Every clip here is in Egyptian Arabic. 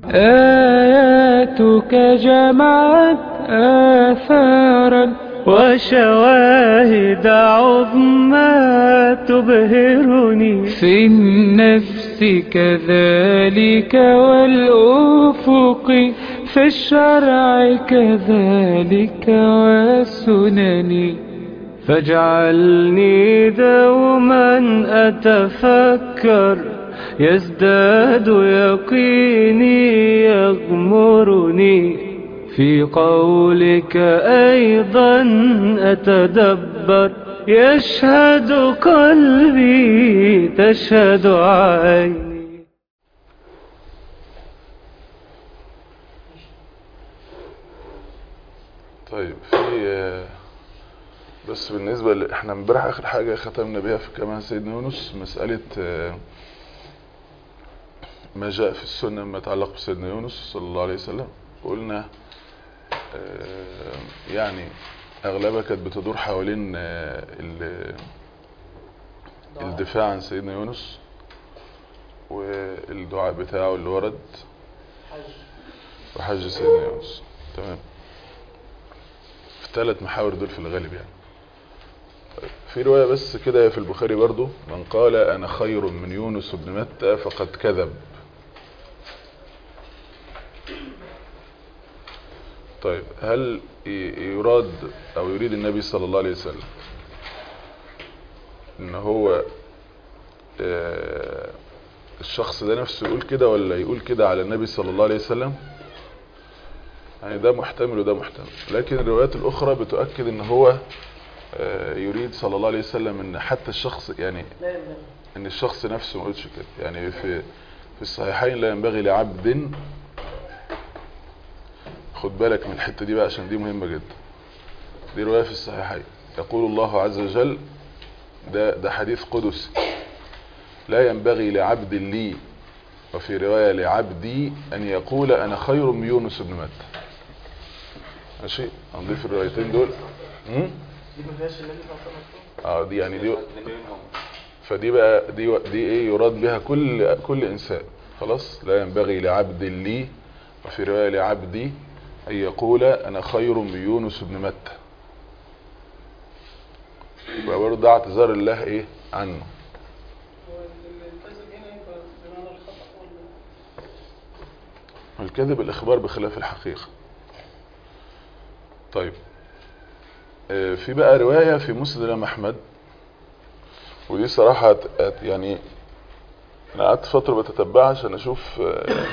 آياتك جمعت آثارا وشواهد عظمى تبهرني في النفس كذلك والأفق في الشرع كذلك والسنن فاجعلني دوما أتفكر يزداد يقيني يغمرني في قولك أيضا أتدبر يشهد قلبي تشهد عيني طيب في بس بالنسبة ل... احنا امبارح اخر حاجة ختمنا بيها في كمان سيدنا يونس مسألة آه، ما جاء في السنة ما يتعلق بسيدنا يونس صلى الله عليه وسلم قلنا آه، يعني اغلبها كانت بتدور حوالين آه، ال- الدفاع عن سيدنا يونس والدعاء بتاعه اللي ورد وحج سيدنا يونس تمام في الثلاث محاور دول في الغالب يعني طيب، في رواية بس كده في البخاري برضو من قال أنا خير من يونس بن متى فقد كذب طيب هل ي- يراد أو يريد النبي صلى الله عليه وسلم إن هو آه، الشخص ده نفسه يقول كده ولا يقول كده على النبي صلى الله عليه وسلم يعني ده محتمل وده محتمل لكن الروايات الأخرى بتؤكد ان هو آه، يريد صلى الله عليه وسلم ان حتى الشخص يعني ان الشخص نفسه ما يقولش كده يعني في في الصحيحين لا ينبغي لعبد خد بالك من الحتة دي بقى عشان دي مهمة جدا دي رواية في الصحيحين يقول الله عز وجل ده ده حديث قدسي لا ينبغي لعبد لي وفي رواية لعبدي أن يقول أنا خير من يونس بن متى ماشي هنضيف الروايتين دول مم؟ اه دي يعني دي فدي بقى دي دي ايه يراد بها كل كل انسان خلاص لا ينبغي لعبد لي وفي رواية لعبدي أن يقول أنا خير من يونس بن متى يبقى برضه ده اعتذار الله ايه عنه الكذب الإخبار بخلاف الحقيقة طيب آه، في بقى رواية في مسند الإمام أحمد ودي صراحة هت- هت- يعني أنا قعدت فترة بتتبعها عشان أشوف آه،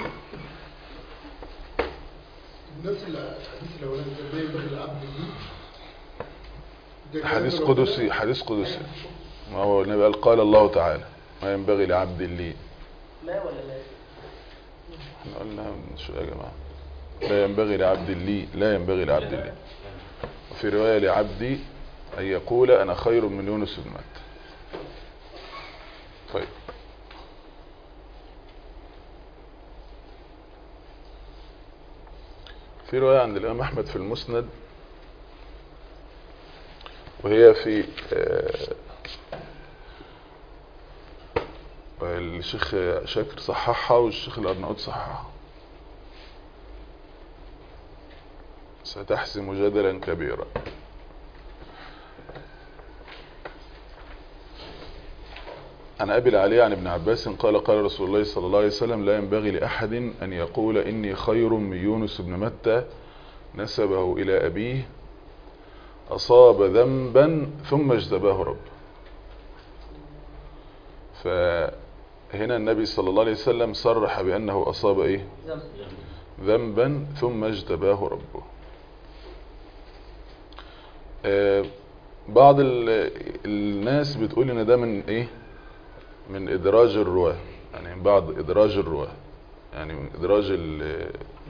نفس الحديث الاولاني ده ينبغي العبد دي ده حديث كلام قدسي حديث قدسي ما هو النبي قال قال الله تعالى ما ينبغي لعبد لي لا ولا لا احنا قلنا من شو يا جماعة لا ينبغي لعبد لي لا ينبغي لعبد لي وفي رواية لعبدي أن يقول أنا خير من يونس بن متى طيب في رواية عند الإمام أحمد في المسند وهي في آه، الشيخ شاكر صححها والشيخ الأرناؤوط صححها ستحسم جدلا كبيرا عن أبي العلي عن ابن عباس قال قال رسول الله صلى الله عليه وسلم لا ينبغي لأحد أن يقول إني خير من يونس بن متى نسبه إلى أبيه أصاب ذنبا ثم اجتباه رب فهنا النبي صلى الله عليه وسلم صرح بأنه أصاب إيه ذنب ذنبا ثم اجتباه ربه آه، بعض ال- الناس بتقول ان ده من ايه من ادراج الرواه يعني من بعض ادراج الرواه يعني من ادراج ال-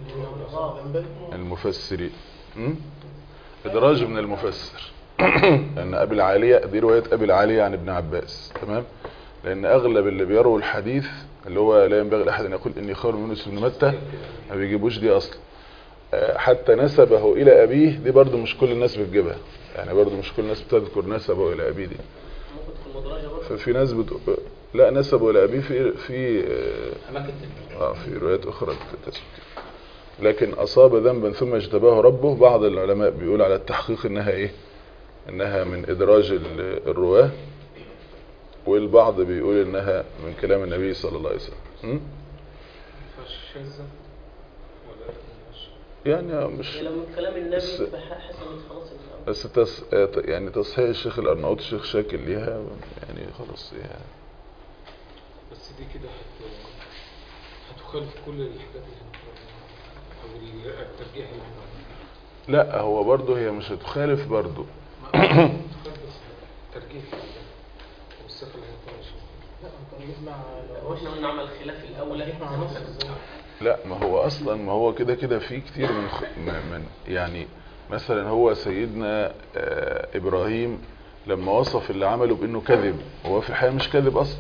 المفسرين م? ادراج من المفسر لان ابي العالية دي رواية ابي العالية عن ابن عباس تمام لان اغلب اللي بيروا الحديث اللي هو لا ينبغي لاحد ان يقول اني خير من يونس بن متى ما بيجيبوش دي اصلا آه، حتى نسبه الى ابيه دي برضو مش كل الناس بتجيبها يعني برضو مش كل الناس بتذكر نسبه الى ابيه دي ممكن تكون مدرجة برضه ففي ناس بت... لا نسبه لأبيه في في آه، أماكن تانية اه في روايات اخرى تثبت لكن اصاب ذنبا ثم اجتباه ربه بعض العلماء بيقول على التحقيق انها ايه انها من ادراج ال- الرواه والبعض بيقول انها من كلام النبي صلى الله عليه وسلم م? فيهاش شاذة ولا مش يعني مش لو من كلام النبي بس- حسن خلاص الأمر. بس تص... آه، يعني تصحيح الشيخ الارناؤوط الشيخ شاكر ليها يعني خلاص يعني بس دي كده هت... هتخالف كل الحاجات اللي هنقراها أو ال- الترجيح اللي هنقراها لا هو برضه هي مش هتخالف برضه ما هتخالف بس ترجيح والسفر اللي هنقراها إن شاء الله لا انت نسمع هو احنا قلنا عمل خلاف الأولى مع نص ازاي لا ما هو اصلا ما هو كده كده في كتير من, خ... م- من يعني مثلا هو سيدنا آه، ابراهيم لما وصف اللي عمله بانه كذب هو في الحقيقه مش كذب اصلا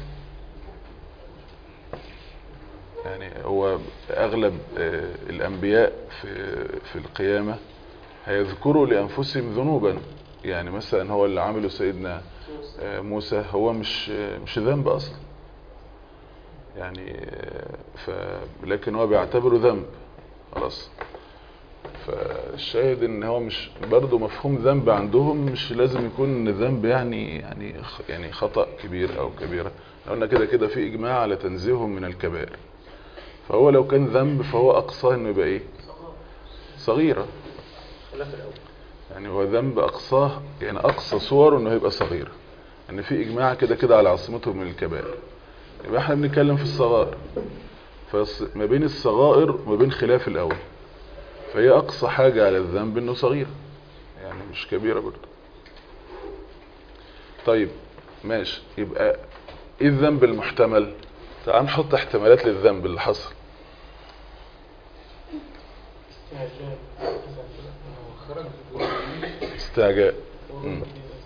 يعني هو اغلب آه، الانبياء في في القيامه هيذكروا لانفسهم ذنوبا يعني مثلا هو اللي عمله سيدنا آه، موسى هو مش آه، مش ذنب اصلا يعني آه، ف لكن هو بيعتبره ذنب خلاص فالشاهد ان هو مش برضه مفهوم ذنب عندهم مش لازم يكون ذنب يعني يعني خ- يعني خطأ كبير او كبيرة إحنا قلنا كده كده في اجماع على تنزيههم من الكبائر فهو لو كان ذنب فهو اقصاه انه يبقى ايه صغيرة خلاف الأول يعني هو ذنب اقصاه يعني اقصى صوره انه هيبقى صغيرة ان في اجماع كده كده على عصمتهم من الكبائر يبقى احنا بنتكلم في الصغائر فما بين الصغائر وما بين خلاف الاول فهي اقصى حاجة على الذنب انه صغير يعني مش كبيرة برضه طيب ماشي يبقى ايه الذنب المحتمل تعال نحط احتمالات للذنب اللي حصل استعجال هو خرج بوحي استعجاء مم.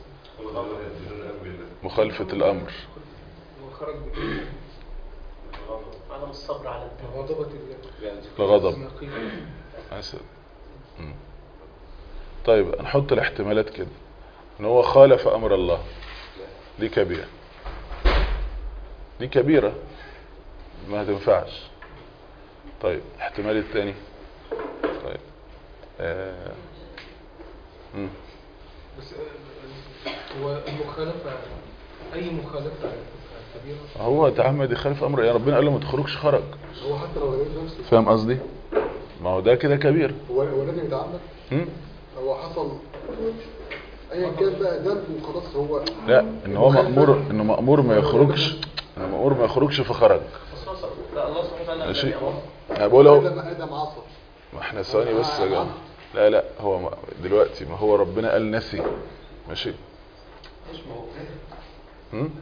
مخالفة الامر هو خرج بوحي عدم الصبر على الذنب غضبة الغضب النقيض أسد مم. طيب نحط الاحتمالات كده ان هو خالف امر الله دي كبيرة دي كبيرة ما تنفعش طيب الاحتمال الثاني طيب آه. مم. بس آه، هو المخالفة أي مخالفة تبقى كبيرة هو تعمد يخالف امر يا ربنا قال له ما تخرجش خرج هو حتى لو غير نفسه فاهم قصدي ما هو ده كده كبير هو هو لازم يتعمد مم؟ هو حصل ايا كان بقى ذنب وخلاص هو لا ان هو مأمور انه مأمور ما يخرجش انه مأمور ما يخرجش فخرج خصوصا لا الله سبحانه وتعالى ماشي الذي أمر. انا بقول اهو ادم ادم عصى ما احنا ثواني بس يا جماعه لا لا هو ما دلوقتي ما هو ربنا قال نسي ماشي هم؟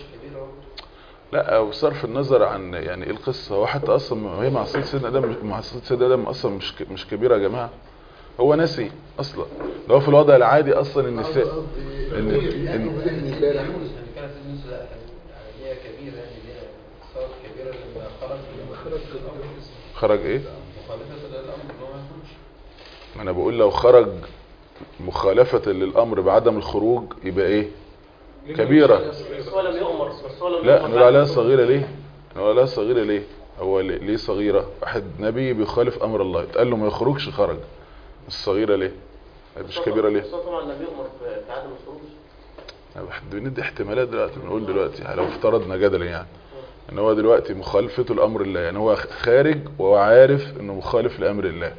لا وصرف النظر عن يعني ايه القصه هو حتى اصلا هي معصيه سيدنا ادم معصيه سيدنا ادم اصلا مش ك- مش كبيره يا جماعه هو نسي اصلا ده هو في الوضع العادي اصلا النساء قصدي إن- انه بذهن امبارح يعني كانت النسبة لا يعني هي كبيرة يعني هي صارت كبيرة لما خرج خرج الأمر خرج ايه مخالفة للأمر إن هو ما يخرجش ما انا بقول لو خرج مخالفة للامر بعدم الخروج يبقى ايه كبيرة. بس هو لم يؤمر بس هو لم لا يؤمر نقول عليها بعد صغيرة ليه نقول عليها صغيرة ليه هو ليه ليه صغيرة واحد نبي بيخالف امر الله اتقال له ما يخرجش خرج مش صغيرة ليه مش كبيرة ليه بس هو طبعا لم يؤمر ب- بعدم الخروج واحد بندي احتمالات دلوقتي بنقول دلوقتي لو افترضنا جدلا يعني ان هو دلوقتي مخالفته لامر الله يعني هو خارج وهو عارف انه مخالف لامر الله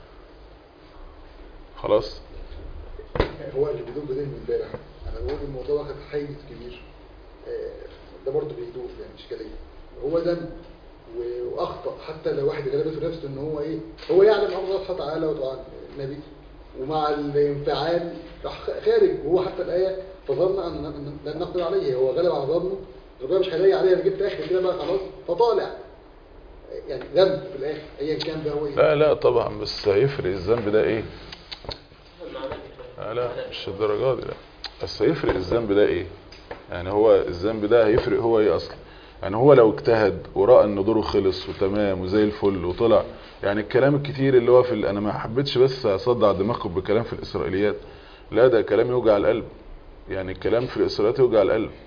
خلاص هو اللي بيدور بذهن امبارح انا بقول الموضوع واخد حيز كبير آه، ده برضه بيدور يعني اشكاليه هو ذنب و- واخطا حتى لو واحد غلبه في نفسه ان هو ايه هو يعلم امر الله سبحانه وتعالى وطبعا النبي ومع الانفعال راح خارج وهو حتى الايه فظن ان أن- لن نقدر عليه هو غلب على ظنه ربنا مش هيلاقي عليه انا جبت اخر كده بقى خلاص فطالع يعني ذنب في الاخر ايا كان بقى هو ايه لا لا طبعا بس هيفرق الذنب ده ايه معناه كفاية. آه لا مش الدرجات دي لا بس هيفرق الذنب ده ايه يعني هو الذنب ده هيفرق هو ايه اصلا يعني هو لو اجتهد ورأى ان دوره خلص وتمام وزي الفل وطلع يعني الكلام الكتير اللي هو في ال- انا ما حبيتش بس اصدع دماغكم بكلام في الاسرائيليات لا ده كلام يوجع القلب يعني الكلام في الاسرائيليات يوجع القلب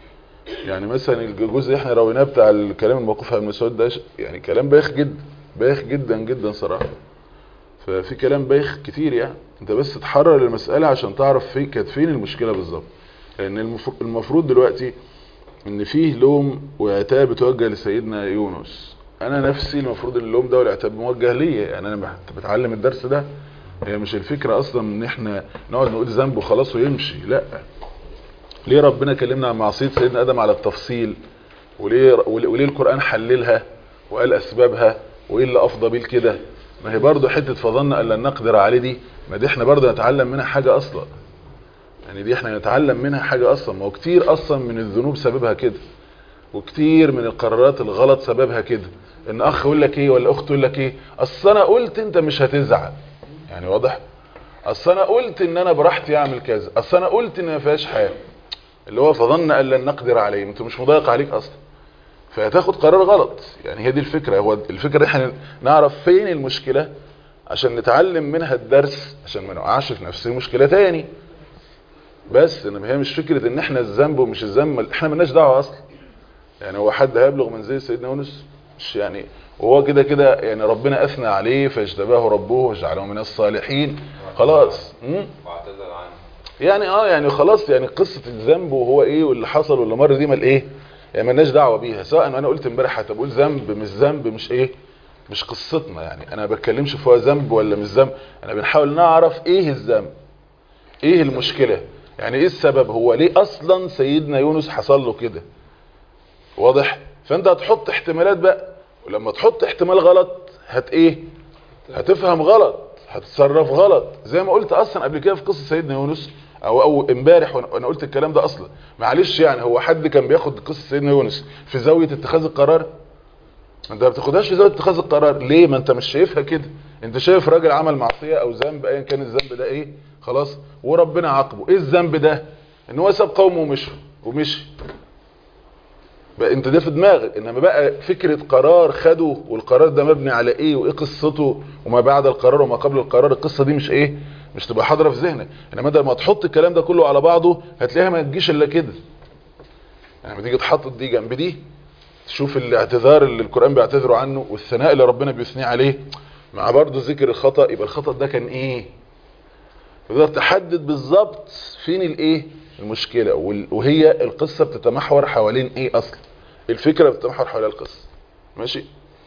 يعني مثلا الجزء اللي احنا رويناه بتاع الكلام الموقوف على المسعود ده ش- يعني كلام بايخ جدا بايخ جدا جدا صراحة ففي كلام بايخ كتير يعني انت بس تحرر المسألة عشان تعرف في كانت فين المشكلة بالظبط لان المفروض, المفروض دلوقتي ان فيه لوم وعتاب بتوجه لسيدنا يونس انا نفسي المفروض ان اللوم ده والعتاب موجه ليا يعني انا بت- بتعلم الدرس ده هي مش الفكرة اصلا ان احنا نقعد نقول ذنب وخلاص ويمشي لا ليه ربنا كلمنا عن معصية سيدنا ادم على التفصيل وليه, وليه القرآن حللها وقال اسبابها وايه اللي افضى بيه كده ما هي برضه حتة فظن ان لن نقدر عليه دي ما دي احنا برضه نتعلم منها حاجة اصلا يعني دي احنا نتعلم منها حاجة اصلا ما هو كتير اصلا من الذنوب سببها كده وكتير من القرارات الغلط سببها كده ان اخ يقول لك ايه ولا اخت تقول لك ايه اصل انا قلت انت مش هتزعل يعني واضح اصل انا قلت ان انا براحتي اعمل كذا اصل انا قلت ان ما فيهاش حاجه اللي هو فظن ان لن نقدر عليه انت مش مضايق عليك اصلا فهتاخد قرار غلط يعني هي دي الفكره هو الفكره احنا نعرف فين المشكله عشان نتعلم منها الدرس عشان ما نقعش في نفس المشكله تاني بس انما هي مش فكره ان احنا الذنب ومش الذنب احنا ملناش دعوه اصلا يعني هو حد هيبلغ منزل سيدنا يونس مش يعني وهو كده كده يعني ربنا اثنى عليه فاجتباه ربه وجعله من الصالحين خلاص م? واعتذر عنه يعني اه يعني خلاص يعني قصة الذنب وهو ايه واللي حصل واللي مر دي مال ايه يعني مالناش دعوة بيها سواء انا قلت امبارح هتقول ذنب مش ذنب مش ايه مش قصتنا يعني انا بتكلمش في هو ذنب ولا مش ذنب انا بنحاول نعرف ايه الذنب ايه المشكلة يعني ايه السبب هو ليه اصلا سيدنا يونس حصل له كده واضح فانت هتحط احتمالات بقى ولما تحط احتمال غلط هت ايه هتفهم غلط هتتصرف غلط زي ما قلت اصلا قبل كده في قصه سيدنا يونس او او امبارح وانا وأنا قلت الكلام ده اصلا معلش يعني هو حد كان بياخد قصه سيدنا يونس في زاويه اتخاذ القرار انت ما بتاخدهاش في زاويه اتخاذ القرار ليه ما انت مش شايفها كده انت شايف راجل عمل معصيه او ذنب ايا كان الذنب ده ايه خلاص وربنا عاقبه ايه الذنب ده ان هو ساب قومه ومشوا ومشي بقى انت ده في دماغك انما بقى فكرة قرار خده والقرار ده مبني على ايه وايه قصته وما بعد القرار وما قبل القرار القصة دي مش ايه مش تبقى حاضرة في ذهنك انما انت لما تحط الكلام ده كله على بعضه هتلاقيها ما تجيش الا كده يعني لما تيجي تحط دي جنب دي تشوف الاعتذار اللي القرآن بيعتذروا عنه والثناء اللي ربنا بيثنيه عليه مع برضه ذكر الخطأ يبقى الخطأ ده كان ايه تقدر تحدد بالظبط فين الايه المشكلة وال- وهي القصة بتتمحور حوالين ايه اصلا الفكرة بتتمحور حوالين القصة ماشي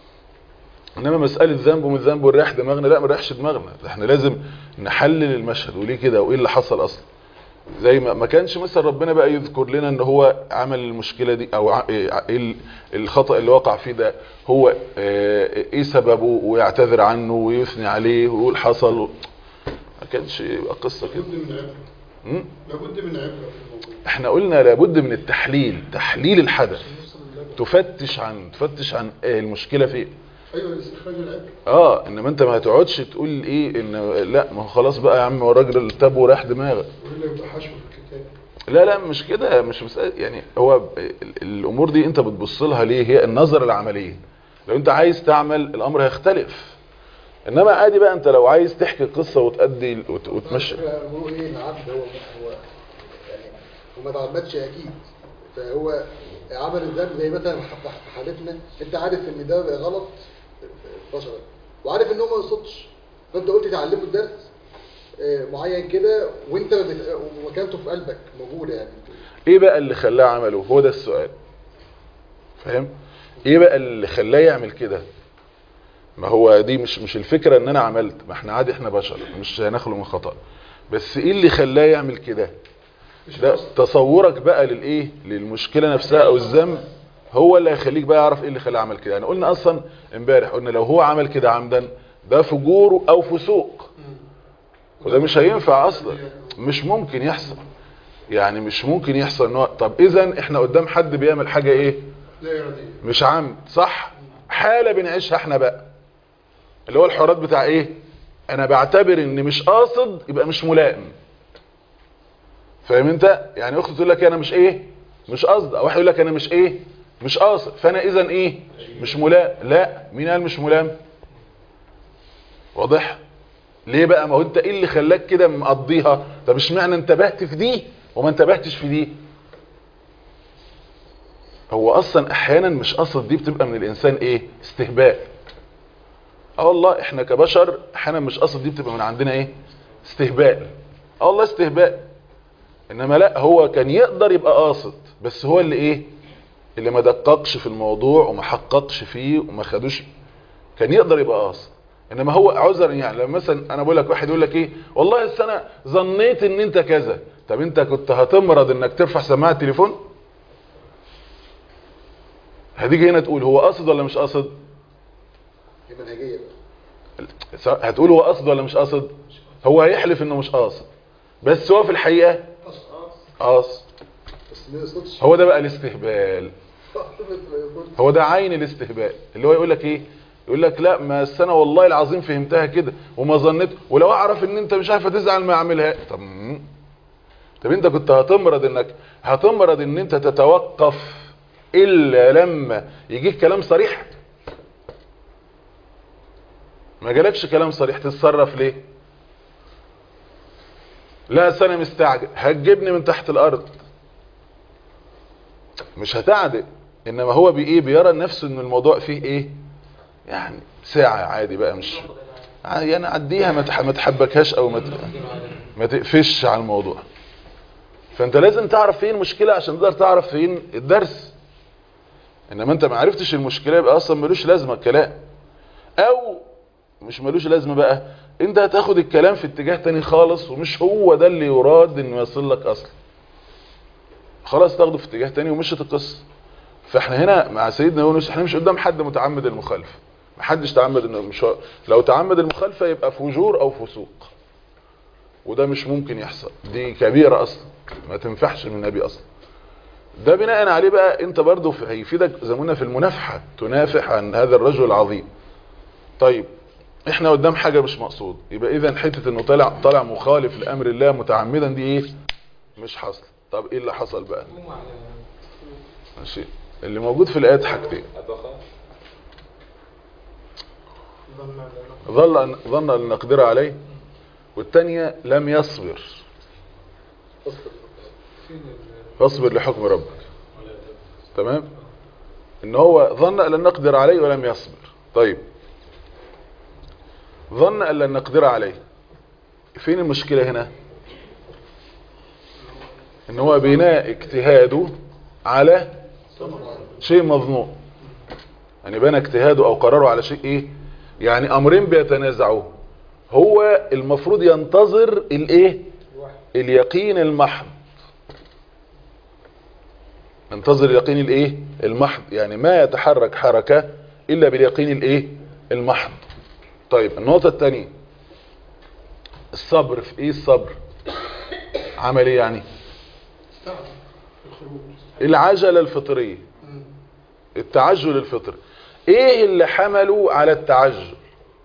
انما مسألة ذنب ومن ذنب ونريح دماغنا لا ما نريحش دماغنا ده احنا لازم نحلل المشهد وليه كده وايه اللي حصل اصلا زي ما ما كانش مثلا ربنا بقى يذكر لنا ان هو عمل المشكلة دي او ع- ايه ال- الخطأ اللي وقع فيه ده هو اه، ايه سببه ويعتذر عنه ويثني عليه ويقول حصل ما كانش يبقى قصة كده لابد من عبرة م? لابد من عبرة في الموضوع احنا قلنا لابد من التحليل تحليل الحدث تفتش عن تفتش عن ايه المشكلة فين ايوه استخراج العبرة اه انما انت ما هتقعدش تقول ايه ان لا ما هو خلاص بقى يا عم هو الراجل تاب وراح دماغه والا يبقى حشو في الكتاب لا لا مش كده مش مسألة يعني هو ب- ال- الامور دي انت بتبص لها ليه هي النظر العمليه لو انت عايز تعمل الامر هيختلف انما عادي بقى انت لو عايز تحكي قصه وتأدي وت- وتمشي هو ايه العبد هو هو يعني هو ما تعمدش اكيد فهو عمل الذنب زي مثلا في حالتنا انت عارف ان ده غلط بشرا وعارف ان هو ما يقصدش فانت قلت تعلمه الدرس آه، معين كده وانت بت- ومكانته في قلبك موجوده يعني ايه بقى اللي خلاه عمله هو ده السؤال فاهم ايه بقى اللي خلاه يعمل كده ما هو دي مش مش الفكرة ان انا عملت ما احنا عادي احنا بشر مش هنخلو من خطأ بس ايه اللي خلاه يعمل كده ده تصورك بقى للايه للمشكلة نفسها او الذنب هو اللي هيخليك بقى يعرف ايه اللي خلاه عمل كده يعني قلنا اصلا امبارح قلنا لو هو عمل كده عمدا ده فجور او فسوق وده مش هينفع اصلا مش ممكن يحصل يعني مش ممكن يحصل ان هو طب اذا احنا قدام حد بيعمل حاجة ايه لا اراديه مش عمد صح حالة بنعيشها احنا بقى اللي هو الحوارات بتاع ايه انا بعتبر ان مش قاصد يبقى مش ملائم فاهم انت يعني اخت تقول لك انا مش ايه مش قصد او واحد يقول لك انا مش ايه مش قاصد فانا اذا ايه مش ملائم لا مين قال مش ملائم واضح ليه بقى ما هو انت ايه اللي خلاك كده مقضيها طب اشمعنى انتبهت في دي وما انتبهتش في دي هو اصلا احيانا مش قصد دي بتبقى من الانسان ايه استهباء اه والله احنا كبشر احيانا مش قصد دي بتبقى من عندنا ايه استهباء اه والله استهباء انما لا هو كان يقدر يبقى قاصد بس هو اللي ايه اللي ما دققش في الموضوع وما حققش فيه وما خدوش كان يقدر يبقى قاصد انما هو عذر يعني لما مثلا انا بقول لك واحد يقول لك ايه والله أصل انا ظنيت ان انت كذا طب انت كنت هتمرض انك ترفع سماعه التليفون هتيجي هنا تقول هو قاصد ولا مش قاصد هي منهجيه بقى هتقول هو قاصد ولا مش قاصد هو هيحلف انه مش قاصد بس هو في الحقيقه قاصد بس ما يقصدش هو ده بقى الاستهبال بس ما يقصدش هو ده عين الاستهبال اللي هو يقول لك ايه يقول لك لا ما السنه والله العظيم فهمتها كده وما ظنيت ولو اعرف ان انت مش عارف تزعل ما اعملها طب مم. طب انت كنت هتمرض انك هتمرض ان انت تتوقف الا لما يجيك كلام صريح ما جالكش كلام صريح تتصرف ليه لا أصل انا مستعجل هتجيبني من تحت الارض مش هتعدل انما هو بايه بيرى نفسه ان الموضوع فيه ايه يعني ساعة عادي بقى مش يعني عديها ما تح- ما تحبكهاش او ما ت- ما تقفش على الموضوع فانت لازم تعرف فين المشكلة عشان تقدر تعرف فين الدرس انما انت ما عرفتش المشكلة يبقى اصلا ملوش لازمة الكلام او مش ملوش لازمة بقى انت هتاخد الكلام في اتجاه تاني خالص ومش هو ده اللي يراد انه يصل لك اصلا خلاص تاخده في اتجاه تاني ومشت القصه فاحنا هنا مع سيدنا يونس احنا مش قدام حد متعمد المخالفه محدش تعمد انه مش هو- لو تعمد المخالفه يبقى فجور او فسوق وده مش ممكن يحصل دي كبيره اصلا ما تنفعش من النبي اصلا ده بناء عليه بقى انت برضو في- هيفيدك زمونا في المنافحه تنافح عن هذا الرجل العظيم طيب احنا قدام حاجه مش مقصود يبقى اذا حته انه طالع طالع مخالف لامر الله متعمدا دي ايه مش حصل طب ايه اللي حصل بقى هم على ماشي اللي موجود في الايات حاجتين ظن أن ظل أن ظن ان نقدر عليه والثانيه لم يصبر اصبر فين ال- فاصبر لحكم ربك تمام ان هو ظن ان لن نقدر عليه ولم يصبر طيب ظن ان لن نقدر عليه فين المشكله هنا ان هو بناء اجتهاده على شيء مظنون يعني بنى اجتهاده او قراره على شيء ايه يعني امرين بيتنازعوا هو المفروض ينتظر الايه اليقين المحض ينتظر اليقين الايه المحض يعني ما يتحرك حركة الا باليقين الايه المحض طيب النقطة الثانية الصبر في ايه الصبر عمل ايه يعني العجلة الفطرية التعجل الفطري ايه اللي حمله على التعجل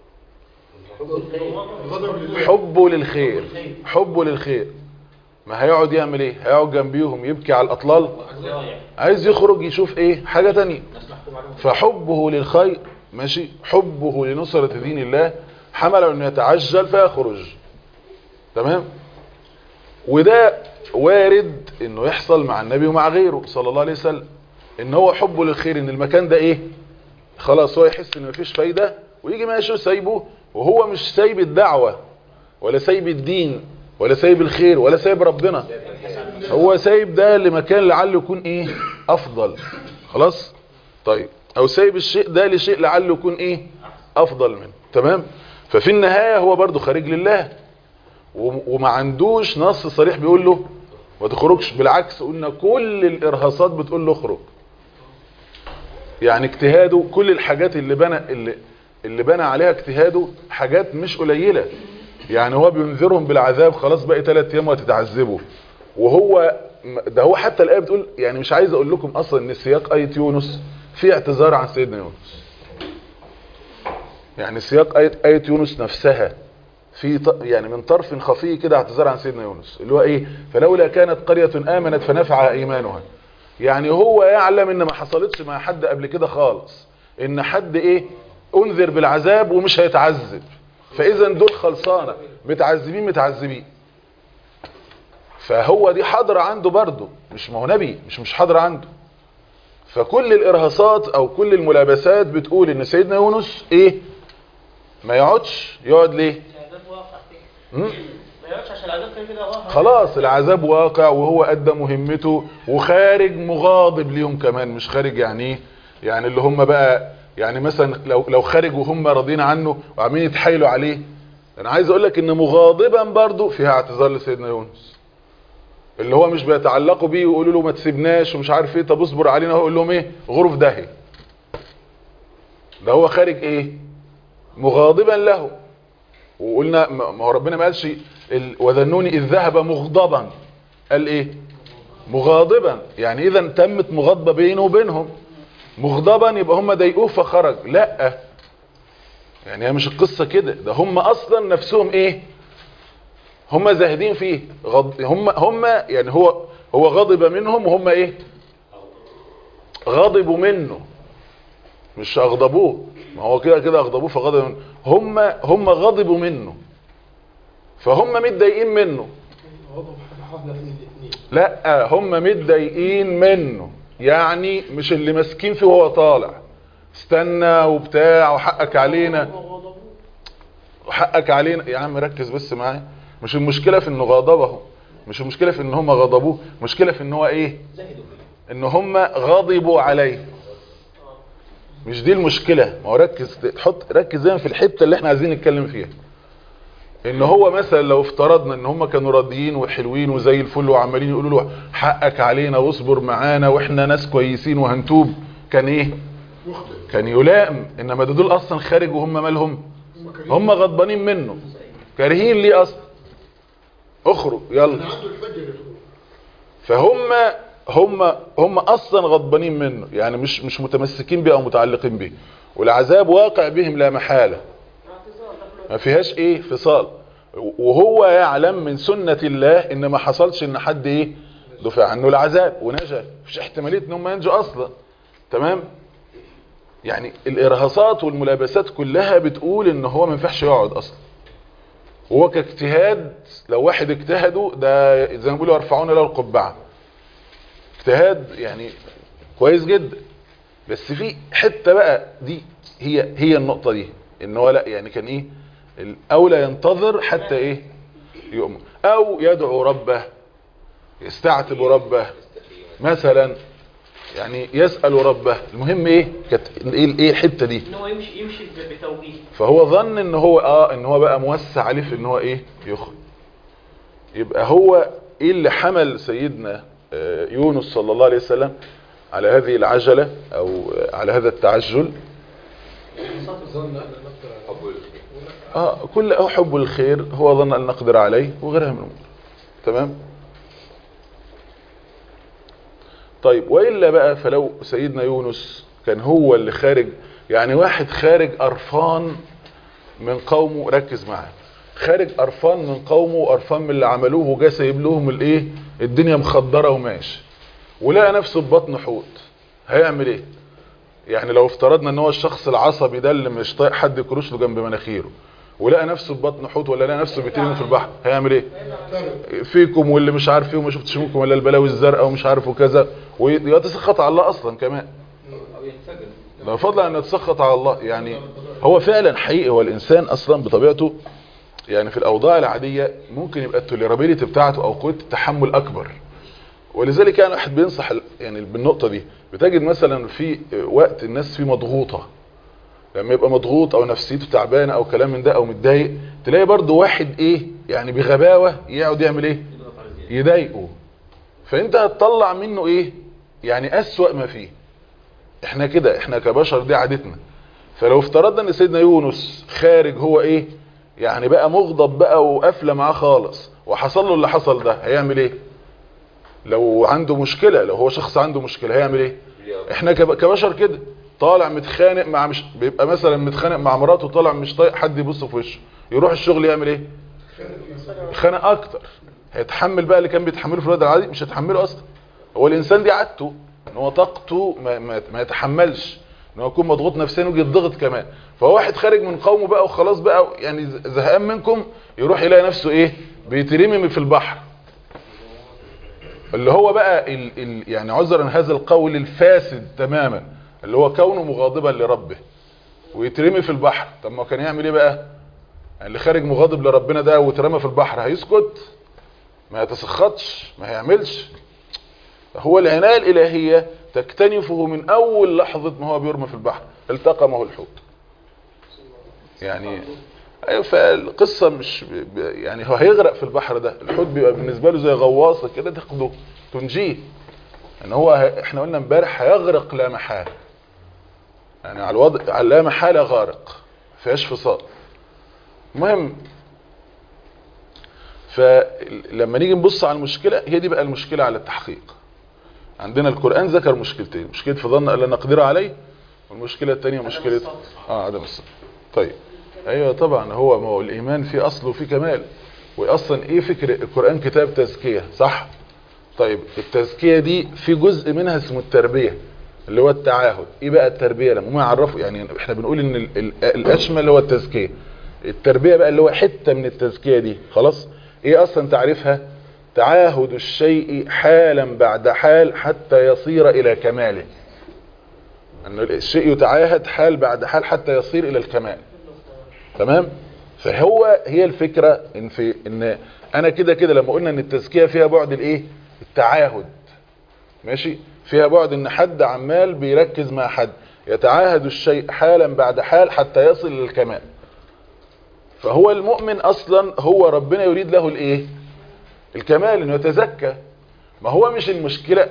غضب لله حبه للخير حبه للخير ما هيقعد يعمل ايه هيقعد جنبيهم يبكي على الاطلال عايز يخرج يشوف ايه حاجة تانية فحبه للخير ماشي حبه لنصرة دين الله حمله انه يتعجل فيخرج تمام وده وارد انه يحصل مع النبي ومع غيره صلى الله عليه وسلم ان هو حبه للخير ان المكان ده ايه خلاص هو يحس ان مفيش فايدة ويجي ماشي سايبه وهو مش سايب الدعوة ولا سايب الدين ولا سايب الخير ولا سايب ربنا هو سايب ده لمكان لعله يكون ايه افضل خلاص طيب او سايب الشيء ده لشيء لعله يكون ايه افضل منه تمام ففي النهاية هو برضو خارج لله و- وما عندوش نص صريح بيقول له ما تخرجش بالعكس قلنا كل الارهاصات بتقول له اخرج يعني اجتهاده كل الحاجات اللي بنى اللي اللي بنى عليها اجتهاده حاجات مش قليلة يعني هو بينذرهم بالعذاب خلاص باقي ثلاث ايام وهتتعذبوا وهو ده هو حتى الآية بتقول يعني مش عايز اقول لكم اصلا ان سياق آية يونس في اعتذار عن سيدنا يونس يعني سياق آية, آية يونس نفسها في ط- يعني من طرف خفي كده اعتذار عن سيدنا يونس اللي هو ايه فلولا كانت قرية آمنت فنفعها ايمانها يعني هو يعلم ان ما حصلتش مع حد قبل كده خالص ان حد ايه انذر بالعذاب ومش هيتعذب فاذا دول خلصانه متعذبين متعذبين فهو دي حاضره عنده برضه مش ما هو نبي مش مش حاضره عنده فكل الارهاصات او كل الملابسات بتقول ان سيدنا يونس ايه ما يقعدش يقعد ليه العذاب واقع مم؟ ما يقعدش عشان العذاب كده كده واقع خلاص العذاب واقع وهو ادى مهمته وخارج مغاضب ليهم كمان مش خارج يعني ايه يعني اللي هم بقى يعني مثلا لو لو خارج وهم راضيين عنه وعاملين يتحايلوا عليه انا عايز اقول لك ان مغاضبا برضو فيها اعتذار لسيدنا يونس اللي هو مش بيتعلقوا بيه ويقولوا له ما تسيبناش ومش عارف ايه طب اصبر علينا هو يقول لهم ايه غرف داهيه ده هو خارج ايه مغاضبا له وقلنا ما ما هو ربنا ما قالش ال- وذنوني اذ ذهب مغضبا قال ايه مغاضبا يعني اذا تمت مغاضبه بينه وبينهم مغضبا يبقى هم ضايقوه فخرج لا يعني هي مش القصه كده ده هم اصلا نفسهم ايه هم زاهدين فيه غض... هم هم يعني هو هو غضب منهم وهم ايه غضبوا منه مش اغضبوه ما هو كده كده اغضبوه فغضب منه هم هم غضبوا منه فهم متضايقين منه غضب حاجة واحدة من الاثنين لا هم متضايقين منه يعني مش اللي ماسكين فيه وهو طالع استنى وبتاع وحقك علينا وحقك علينا يا عم ركز بس معايا مش المشكلة في انه غضبه مش المشكلة في ان هم غضبوه المشكلة في ان هو ايه ان هم غضبوا عليه مش دي المشكلة ما هو ركز تحط ركز زي في الحتة اللي احنا عايزين نتكلم فيها ان هو مثلا لو افترضنا ان هم كانوا راضيين وحلوين وزي الفل وعمالين يقولوا له حقك علينا واصبر معانا واحنا ناس كويسين وهنتوب كان ايه كان يلائم انما ده دول اصلا خارج وهم مالهم هم غضبانين منه كارهين ليه اصلا اخرج يلا عنده الحجه اللي فوق فهم هم هم اصلا غضبانين منه يعني مش مش متمسكين بيه او متعلقين بيه والعذاب واقع بهم لا محاله ما فيهاش ايه فصال وهو يعلم من سنة الله ان ما حصلش ان حد ايه دفع عنه العذاب ونجا مفيش احتمالية ان هم ينجوا اصلا تمام يعني الارهاصات والملابسات كلها بتقول ان هو ما ينفعش يقعد اصلا هو كاجتهاد لو واحد اجتهده ده زي ما بيقولوا يرفعون له القبعه اجتهاد يعني كويس جدا بس في حته بقى دي هي هي النقطه دي ان هو لا يعني كان ايه الاولى ينتظر حتى ايه يؤمن او يدعو ربه يستعتب ربه مثلا يعني يسأل ربه المهم ايه كانت ايه ايه الحته دي ان هو يمشي يمشي ب- بتوجيه فهو ظن ان هو اه ان هو بقى موسع عليه في ان هو ايه يخرج يبقى هو ايه اللي حمل سيدنا آه، يونس صلى الله عليه وسلم على هذه العجلة او آه، على هذا التعجل ظن ان نقدر على اه كل أو حب الخير هو ظن ان نقدر عليه وغيرها من الامور تمام طيب وإلا بقى فلو سيدنا يونس كان هو اللي خارج يعني واحد خارج قرفان من قومه ركز معاه خارج قرفان من قومه وقرفان من اللي عملوه وجا سايب لهم الايه الدنيا مخدره وماشي ولقى نفسه في بطن حوت هيعمل ايه يعني لو افترضنا ان هو الشخص العصبي ده اللي مش طايق حد يكرش له جنب مناخيره ولقى نفسه في بطن حوت ولا لقى نفسه بيترمي في البحر هيعمل ايه فيكم واللي مش عارف فيه وما شفتش منكم ولا البلاوي الزرقاء ومش عارف وكذا ويتسخط على الله اصلا كمان او ينسجن ده فضلا ان يتسخط على الله يعني هو فعلا حقيقي هو الانسان اصلا بطبيعته يعني في الاوضاع العاديه ممكن يبقى التوليرابيلتي بتاعته او قوه التحمل اكبر ولذلك يعني واحد بينصح ال- يعني بالنقطه دي بتجد مثلا في وقت الناس فيه مضغوطه لما يبقى مضغوط او نفسيته تعبانه او كلام من ده او متضايق تلاقي برضو واحد ايه يعني بغباوه يقعد يعمل ايه يضايقه فانت هتطلع منه ايه يعني اسوأ ما فيه احنا كده احنا كبشر دي عادتنا فلو افترضنا ان سيدنا يونس خارج هو ايه يعني بقى مغضب بقى وقافله معاه خالص وحصل له اللي حصل ده هيعمل ايه لو عنده مشكلة لو هو شخص عنده مشكلة هيعمل ايه احنا كب- كبشر كده طالع متخانق مع مش بيبقى مثلا متخانق مع مراته طالع مش طايق حد يبص في وشه يروح الشغل يعمل ايه يتخانق اكتر هيتحمل بقى اللي كان بيتحمله في الوقت العادي مش هيتحمله اصلا هو الانسان دي عادته ان هو طاقته ما, ما, ما يتحملش ان هو يكون مضغوط نفسيا ويجي يتضغط كمان فهو واحد خارج من قومه بقى وخلاص بقى يعني ز- زهقان منكم يروح يلاقي نفسه ايه بيترمي في البحر اللي هو بقى ال ال يعني عذرا هذا القول الفاسد تماما اللي هو كونه مغاضبا لربه ويترمي في البحر طب ما كان يعمل ايه بقى يعني اللي خارج مغاضب لربنا ده واترمى في البحر هيسكت ما يتسخطش ما هيعملش هو العناية الإلهية تكتنفه من أول لحظة ما هو بيرمى في البحر التقمه الحوت يعني ايوه فالقصة مش ب- ب- يعني هو هيغرق في البحر ده الحوت بيبقى بالنسبة له زي غواصة كده تاخده تنجيه ان هو ه- احنا قلنا امبارح هيغرق لا محالة يعني على الوضع على لا محالة غارق فيهاش فصال المهم فلما نيجي نبص على المشكلة هي دي بقى المشكلة على التحقيق عندنا القرآن ذكر مشكلتين مشكلة فظن أن لا نقدر عليه والمشكلة الثانية مشكلة اه عدم الصبر طيب ايوه طبعا هو ما هو الايمان فيه اصل وفيه كمال واصلا ايه فكر القرآن كتاب تزكية صح طيب التزكية دي في جزء منها اسمه التربية اللي هو التعاهد ايه بقى التربية لما هم يعرفوا يعني احنا بنقول ان ال- ال- الاشمل هو التزكية التربية بقى اللي هو حتة من التزكية دي خلاص ايه اصلا تعريفها تعاهد الشيء حالا بعد حال حتى يصير الى كماله ان الشيء يتعاهد حال بعد حال حتى يصير الى الكمال تمام فهو هي الفكرة ان في ان انا كده كده لما قلنا ان التزكية فيها بعد الايه التعاهد ماشي فيها بعد ان حد عمال بيركز مع حد يتعاهد الشيء حالا بعد حال حتى يصل للكمال فهو المؤمن اصلا هو ربنا يريد له الايه الكمال انه يتزكى ما هو مش المشكلة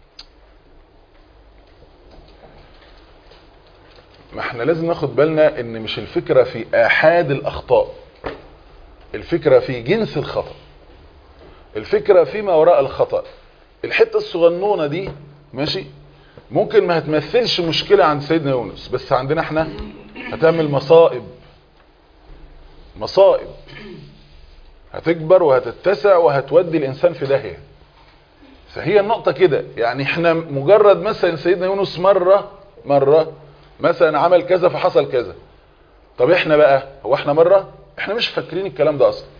ما احنا لازم ناخد بالنا ان مش الفكرة في احاد الاخطاء الفكرة في جنس الخطأ الفكرة فيما وراء الخطأ الحتة الصغنونة دي ماشي ممكن ما هتمثلش مشكلة عند سيدنا يونس بس عندنا احنا هتعمل مصائب مصائب هتكبر وهتتسع وهتودي الانسان في داهية فهي النقطة كده يعني احنا مجرد مثلا سيدنا يونس مرة مرة مثلا عمل كذا فحصل كذا طب احنا بقى هو احنا مرة احنا مش فاكرين الكلام ده اصلا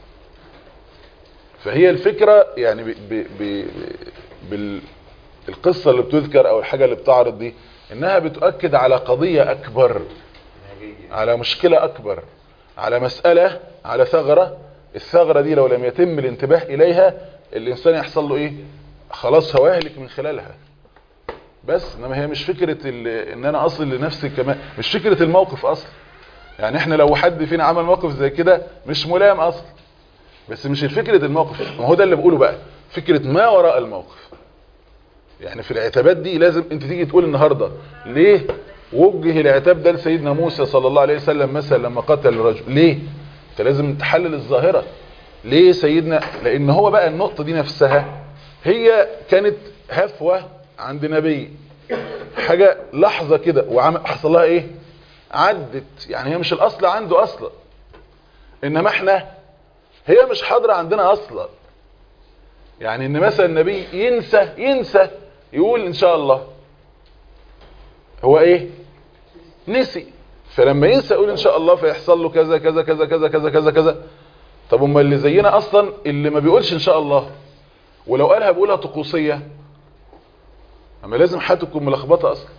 فهي الفكرة يعني ب ب ب بال القصة اللي بتذكر او الحاجة اللي بتعرض دي انها بتؤكد على قضية اكبر على مشكلة اكبر على مسألة على ثغرة الثغرة دي لو لم يتم الانتباه اليها الانسان يحصل له ايه خلاص هواهلك من خلالها بس انما هي مش فكرة ال- ان انا اصل لنفسي كمان مش فكرة الموقف اصلا يعني احنا لو حد فينا عمل موقف زي كده مش ملام اصلا بس مش فكرة الموقف ما هو ده اللي بقوله بقى فكرة ما وراء الموقف يعني في العتابات دي لازم انت تيجي تقول النهاردة ليه وجه العتاب ده لسيدنا موسى صلى الله عليه وسلم مثلا لما قتل الرجل ليه انت لازم تحلل الظاهرة ليه سيدنا لان هو بقى النقطة دي نفسها هي كانت هفوة عند نبي حاجة لحظة كده وعمل حصل لها ايه عدت يعني هي مش الاصل عنده اصلا انما احنا هي مش حاضرة عندنا اصلا يعني ان مثلا النبي ينسى ينسى يقول ان شاء الله هو ايه نسي فلما ينسى يقول ان شاء الله فيحصل له كذا كذا كذا كذا كذا كذا كذا طب امال اللي زينا اصلا اللي ما بيقولش ان شاء الله ولو قالها بيقولها طقوسيه اما لازم حياته تكون ملخبطه اصلا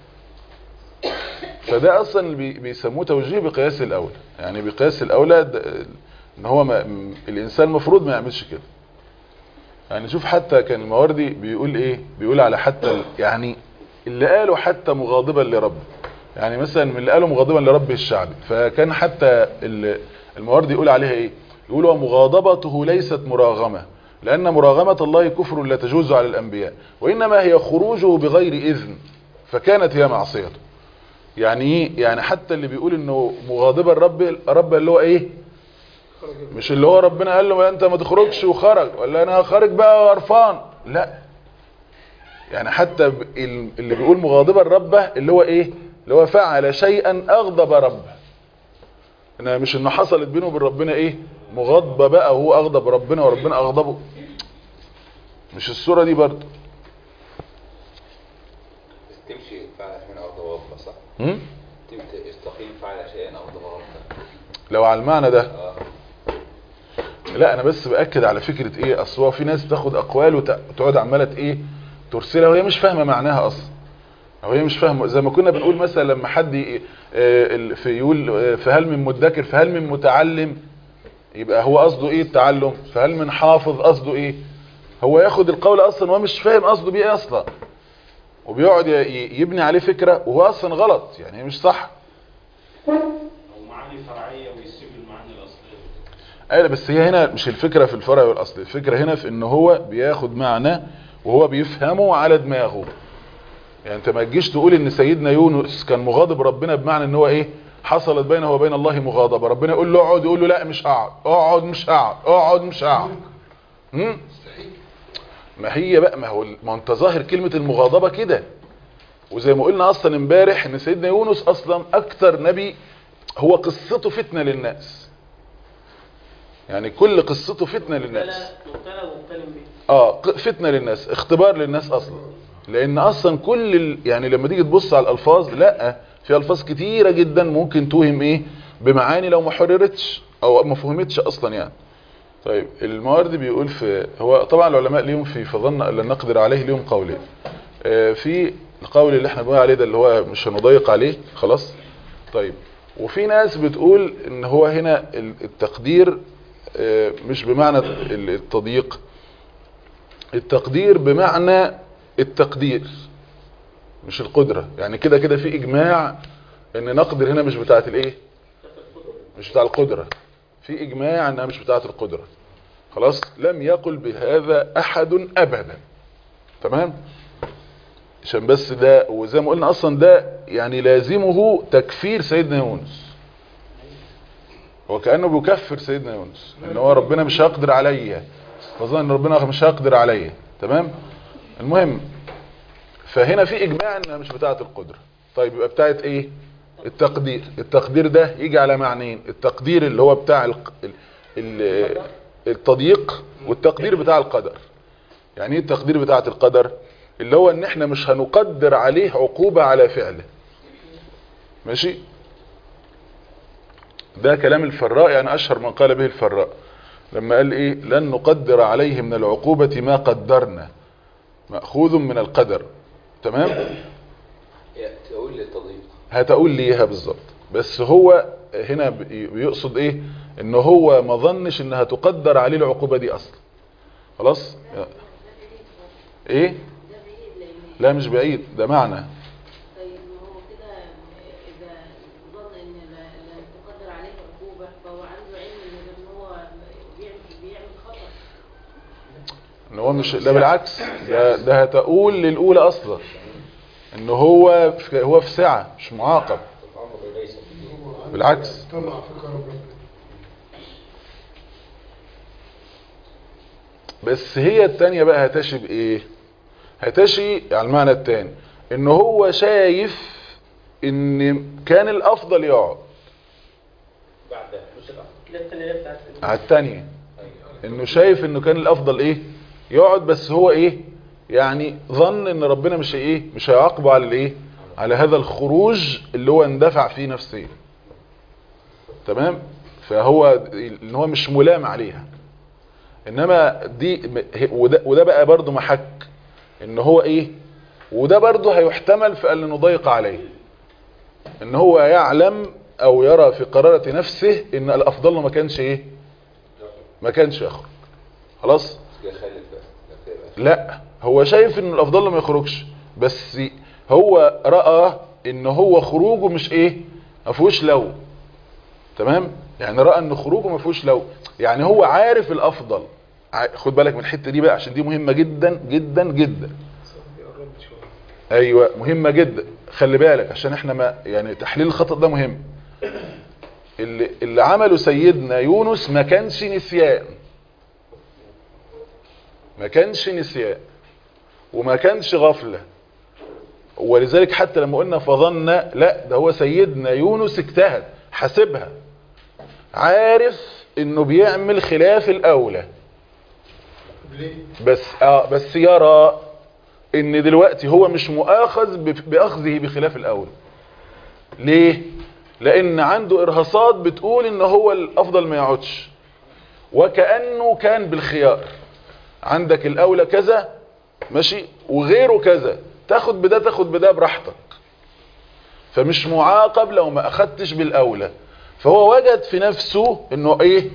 فده اصلا اللي بي- بيسموه توجيه بقياس الاولى يعني بقياس الاولى ده- ان هو ما م- الانسان المفروض ما يعملش كده يعني شوف حتى كان المواردي بيقول ايه بيقول على حتى ال- يعني اللي قالوا حتى مغاضبا لرب يعني مثلا من اللي قالوا مغاضبا لرب الشعب فكان حتى ال- المواردي يقول عليها ايه يقول ومغاضبته ليست مراغمة لأن مراغمة الله كفر لا تجوز على الأنبياء وإنما هي خروجه بغير إذن فكانت هي معصيته يعني ايه يعني حتى اللي بيقول انه مغاضبا الرب رب اللي هو ايه مش اللي هو ربنا قال له انت ما تخرجش وخرج ولا انا خارج بقى وقرفان لا يعني حتى ب- ال- اللي بيقول مغاضبا ربه اللي هو ايه اللي هو فعل شيئا اغضب ربه انها مش انه حصلت بينه وبين ربنا ايه مغاضبه بقى وهو اغضب ربنا وربنا اغضبه مش الصوره دي برضه تمشي فعل شيئا أغضب ربه صح؟ هم؟ تمشي استقيم فعل شيئا أغضب ربه لو على المعنى ده اه لا انا بس باكد على فكره ايه اصل هو في ناس تاخد اقوال وت- وتقعد عماله ايه ترسلها وهي مش فاهمه معناها اصلا او هي مش فاهمه زي ما كنا بنقول مثلا لما حد ي- آه، ال- في يقول آه، فهل من مدكر فهل من متعلم يبقى هو قصده ايه التعلم فهل من حافظ قصده ايه هو ياخد القول اصلا وهو مش فاهم قصده بيه ايه اصلا وبيقعد ي- ي- يبني عليه فكره وهو اصلا غلط يعني هي مش صح او معاني فرعيه ويسيب المعاني الاصليه ايوه بس هي هنا مش الفكره في الفرع والاصل الفكره هنا في ان هو بياخد معنى وهو بيفهمه على دماغه يعني انت ما تجيش تقول ان سيدنا يونس كان مغاضب ربنا بمعنى ان هو ايه حصلت بينه وبين الله مغاضبه ربنا يقول له اقعد يقول له لا مش هقعد اقعد مش هقعد اقعد مش هقعد هم؟ ما هي بقى ما هو ما انت ظاهر كلمه المغاضبه كده وزي ما قلنا اصلا امبارح ان سيدنا يونس اصلا اكتر نبي هو قصته فتنه للناس يعني كل قصته فتنه للناس مبتلى مبتلى ومبتلى به اه ق- فتنه للناس اختبار للناس اصلا لان اصلا كل ال... يعني لما تيجي تبص على الالفاظ لا في الفاظ كتيره جدا ممكن توهم ايه بمعاني لو ما حررتش او ما فهمتش اصلا يعني طيب المواردي بيقول في هو طبعا العلماء ليهم في فظن ان لن نقدر عليه ليهم قولين آه، في القول اللي احنا بنقول عليه ده اللي هو مش هنضيق عليه خلاص طيب وفي ناس بتقول ان هو هنا ال- التقدير آه، مش بمعنى ال- التضييق التقدير بمعنى التقدير مش القدرة يعني كده كده في اجماع ان نقدر هنا مش بتاعت الايه مش بتاع القدرة في اجماع انها مش بتاعت القدرة خلاص لم يقل بهذا احد ابدا تمام عشان بس ده وزي ما قلنا اصلا ده يعني لازمه تكفير سيدنا يونس هو كأنه بيكفر سيدنا يونس ان هو ربنا مش هيقدر عليا فظن ان ربنا مش هيقدر عليا تمام المهم فهنا في اجماع انها مش بتاعه القدره طيب يبقى بتاعه ايه التقدير التقدير ده يجي على معنيين التقدير اللي هو بتاع الق... ال... ال... التضييق والتقدير بتاع القدر يعني ايه التقدير بتاعه القدر اللي هو ان احنا مش هنقدر عليه عقوبة على فعله ماشي ده كلام الفراء يعني اشهر من قال به الفراء لما قال ايه لن نقدر عليه من العقوبة ما قدرنا مأخوذ من القدر تمام تقول للتضييق هتقول ليها بالظبط بس هو هنا بي- بيقصد ايه ان هو ما ظنش انها تقدر عليه العقوبة دي اصلا خلاص ايه لا مش بعيد ده معنى طيب ما هو كده اذا ظن ان لا لا تقدر عليه عقوبه فهو عنده علم ان هو بيعمل بيعمل خطا ان هو مش ده بالعكس ده, ده هتقول للاولى اصلا ان هو في هو في سعة مش معاقب بالعكس طمع في كرم ربنا بس هي التانية بقى هتشي بايه هتشي على المعنى التاني ان هو شايف ان كان الافضل يقعد بعد مش الأفضل لا التانية بتاعت على التانية انه شايف انه كان الافضل ايه يقعد بس هو ايه يعني ظن ان ربنا مش ايه مش هيعاقبه على الايه على هذا الخروج اللي هو اندفع فيه نفسيا تمام فهو ان هو مش ملام عليها انما دي وده, وده بقى برضو محك ان هو ايه وده برضو هيحتمل في ان نضيق عليه ان هو يعلم او يرى في قرارة نفسه ان الافضل له ما كانش ايه ما كانش يخرج خلاص يا خالد بقى لا تبقى. لا هو شايف ان الافضل له ما يخرجش بس هو رأى ان هو خروجه مش ايه ما فيهوش لو تمام يعني رأى ان خروجه ما فيهوش لو يعني هو عارف الافضل ع- خد بالك من الحتة دي بقى عشان دي مهمة جدا جدا جدا بيقرب شويه ايوه مهمة جدا خلي بالك عشان احنا ما يعني تحليل الخطأ ده مهم اللي, اللي عمله سيدنا يونس ما كانش نسيان ما كانش نسيان وما كانش غفلة ولذلك حتى لما قلنا فظن لا ده هو سيدنا يونس اجتهد حاسبها عارف انه بيعمل خلاف الاولى ليه؟ بس اه بس يرى ان دلوقتي هو مش مؤاخذ بف- باخذه بخلاف الاول ليه لان عنده ارهاصات بتقول ان هو الافضل ما يقعدش وكأنه كان بالخيار عندك الاولى كذا ماشي وغيره كذا تاخد بده تاخد بده براحتك فمش معاقب لو ما اخدتش بالاولى فهو وجد في نفسه انه ايه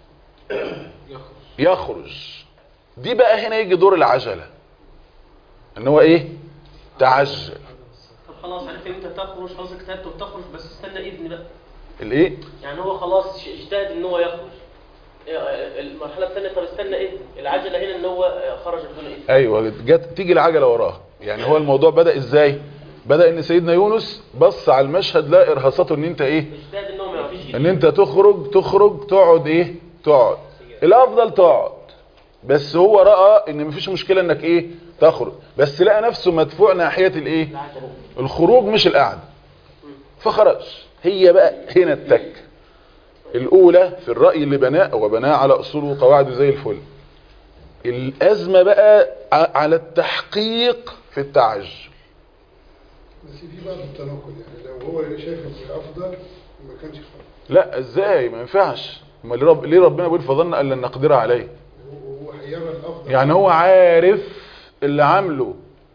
يخرج دي بقى هنا يجي دور العجلة ان هو ايه تعجل طب خلاص عرفت ان انت تخرج خلاص اجتهدت وتخرج بس استنى اذن بقى الايه يعني هو خلاص ش- اجتهد ان هو يخرج إيه، المرحله الثانيه طب استنى اذن العجله هنا ان هو خرج بدون اذن ايوه جت تيجي العجلة وراها يعني هو الموضوع بدأ ازاي بدأ ان سيدنا يونس بص على المشهد لا ارهاصته ان انت ايه اجتهد ان هو ما يعرفش ان انت تخرج تخرج تقعد ايه تقعد الافضل تقعد بس هو رأى ان مفيش مشكلة انك ايه تخرج بس لقى نفسه مدفوع ناحية الايه الخروج مش القعده فخرج هي بقى هنا التك الاولى في الرأي اللي بناه وبناه على اصول وقواعد زي الفل الازمة بقى ع- على التحقيق في التعجل بس في بعض التناقض يعني لو هو شايف ان الافضل ما كانش خالص لا ازاي ما ينفعش ما ليه رب ليه ربنا بيقول فظن ان لن نقدر عليه هو هو هيرى الافضل يعني هو عارف اللي عامله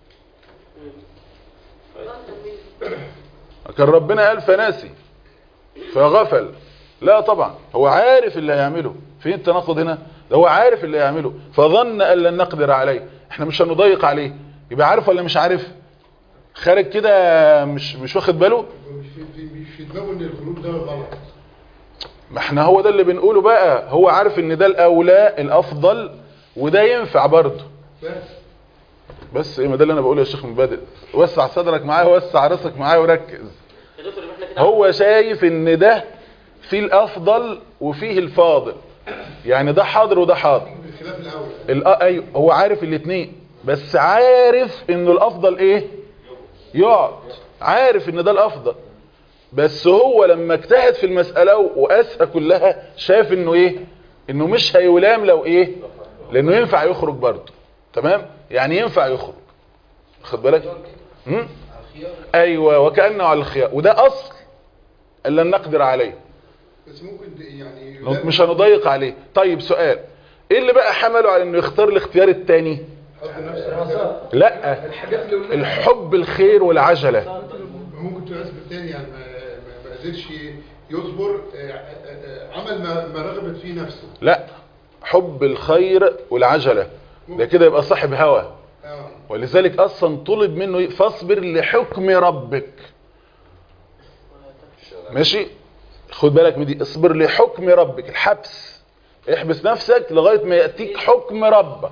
كان ربنا قال فناسي فغفل لا طبعا هو عارف اللي هيعمله فين التناقض هنا ده هو عارف اللي هيعمله فظن ان لن نقدر عليه احنا مش هنضيق عليه يبقى عارف ولا مش عارف خارج كده مش مش واخد باله مش في في- مش في دماغه ان الخروج ده غلط ما احنا هو ده اللي بنقوله بقى هو عارف ان ده الاولى الافضل وده ينفع برضه بس بس ايه ما ده اللي انا بقوله يا شيخ مبادئ وسع صدرك معايا ووسع راسك معايا وركز يا دكتور يبقى احنا كده هو شايف ان ده فيه الافضل وفيه الفاضل يعني ده حاضر وده حاضر بخلاف الاول الأ- ايوه هو عارف الاثنين بس عارف انه الافضل ايه يقعد عارف ان ده الافضل بس هو لما اجتهد في المسألة وقاسها كلها شاف انه ايه انه مش هيلام لو ايه لانه ينفع يخرج برضه تمام يعني ينفع يخرج خد بالك هم؟ ايوه وكأنه على الخيار وده اصل اللي نقدر عليه بس ممكن د- يعني مش هنضيق عليه طيب سؤال ايه اللي بقى حمله على انه يختار الاختيار التاني حط نفسه لا الحاجات اللي قلنا الحب الخير والعجلة ممكن تبقى اسباب تاني يعني ما ما- ما قدرش يصبر آه، آه، آه، عمل ما ما رغبت فيه نفسه لا حب الخير والعجلة ده كده يبقى صاحب هوى اه ولذلك اصلا طلب منه إيه؟ فاصبر لحكم ربك ماشي خد بالك من دي اصبر لحكم ربك الحبس احبس نفسك لغاية ما يأتيك حكم ربك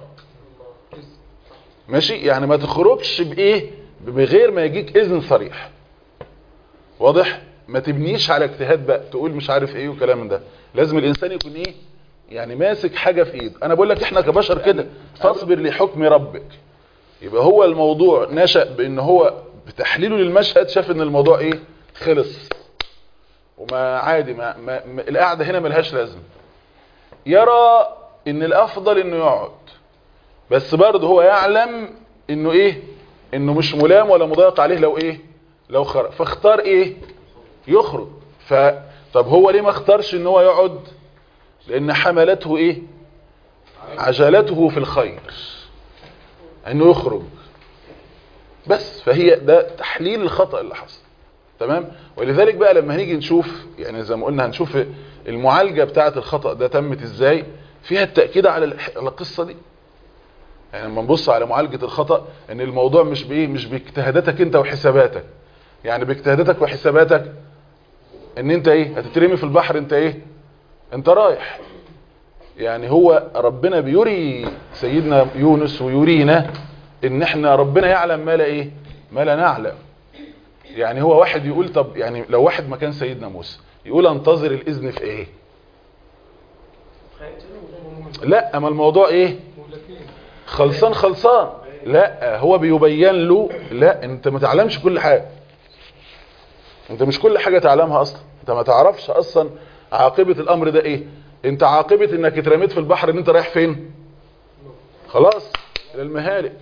ماشي يعني ما تخرجش بايه بغير ما يجيك اذن صريح واضح ما تبنيش على اجتهاد بقى تقول مش عارف ايه وكلام من ده لازم الانسان يكون ايه يعني ماسك حاجة في ايده انا بقول لك احنا كبشر كده فاصبر لحكم ربك يبقى هو الموضوع نشأ بان هو بتحليله للمشهد شاف ان الموضوع ايه خلص وما عادي ما, ما, ما القعدة هنا ملهاش لازمه يرى ان الافضل انه يقعد بس برضه هو يعلم انه ايه انه مش ملام ولا مضايق عليه لو ايه لو خرج فاختار ايه يخرج ف طب هو ليه ما اختارش ان هو يقعد لان حملته ايه عجلته في الخير انه يخرج بس فهي ده تحليل الخطأ اللي حصل تمام ولذلك بقى لما هنيجي نشوف يعني زي ما قلنا هنشوف المعالجة بتاعة الخطأ ده تمت ازاي فيها التأكيد على الح- على القصة دي يعني لما نبص على معالجة الخطأ ان الموضوع مش بايه مش باجتهاداتك انت وحساباتك يعني باجتهاداتك وحساباتك ان انت ايه هتترمي في البحر انت ايه انت رايح يعني هو ربنا بيري سيدنا يونس ويرينا ان احنا ربنا يعلم ما لا ايه ما لا نعلم يعني هو واحد يقول طب يعني لو واحد مكان سيدنا موسى يقول انتظر الاذن في ايه لا اما الموضوع ايه خلصان خلصان لا هو بيبين له لا انت ما تعلمش كل حاجة انت مش كل حاجة تعلمها اصلا انت ما تعرفش اصلا عاقبة الامر ده ايه انت عاقبة انك اترميت في البحر ان انت رايح فين خلاص الى المهالك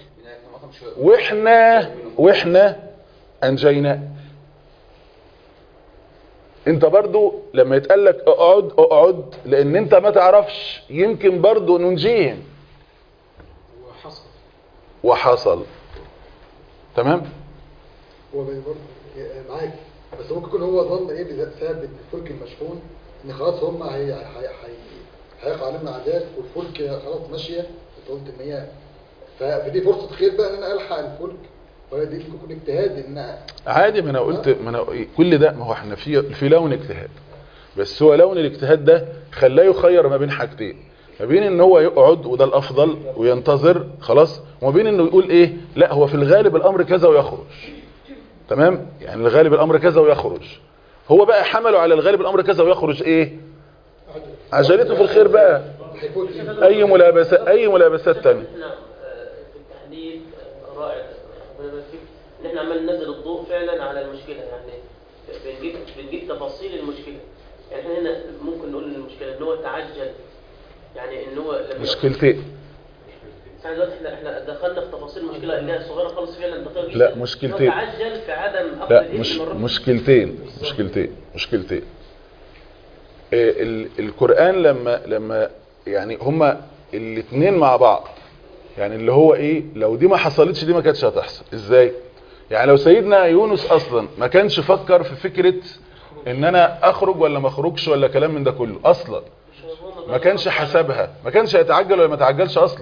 واحنا واحنا انجيناه انت برضو لما يتقال لك اقعد اقعد لان انت ما تعرفش يمكن برضو ننجيهم وحصل وحصل تمام هو برضه معاك بس ممكن يكون هو ظن ايه بسبب إن الفلك المشحون ان خلاص هم هي هي هي هيقع عليهم عذاب والفلك خلاص ماشيه انت قلت ان هي فدي فرصه خير بقى ان انا الحق الفلك ولا دي ممكن يكون اجتهاد ان عادي ما انا قلت ما انا كل ده ما هو احنا في في لون اجتهاد بس هو لون الاجتهاد ده خلاه يخير ما بين حاجتين ما بين ان هو يقعد وده الافضل وينتظر خلاص وما بين انه يقول ايه لا هو في الغالب الامر كذا ويخرج تمام يعني الغالب الامر كذا ويخرج هو بقى حمله على الغالب الامر كذا ويخرج ايه عجلته في الخير بقى هيفوت اي ملابسات اي ملابسات تانية احنا آه، في التحليل آه، رائع ربنا يبارك فيك ان احنا عمال ننزل الضوء فعلا على المشكله يعني بنجيب بنجيب تفاصيل المشكله يعني احنا هنا ممكن نقول ان المشكله ان هو تعجل يعني ان هو لما مشكلتين يعني دلوقتي احنا احنا دخلنا في تفاصيل المشكله اللي هي صغيره خالص فعلا دقيقه جدا لا، مشكلتين. إن هو تعجل في عدم اخذ لا الإذن مش مرة مشكلتين مشكلتين مشكلتين إيه، ال- القرآن لما لما يعني هما الاثنين مع بعض يعني اللي هو ايه لو دي ما حصلتش دي ما كانتش هتحصل ازاي يعني لو سيدنا يونس اصلا ما كانش فكر في فكرة ان انا اخرج ولا ما اخرجش ولا كلام من ده كله اصلا مش مضمون ما كانش حسبها ما كانش هيتعجل ولا ما تعجلش اصلا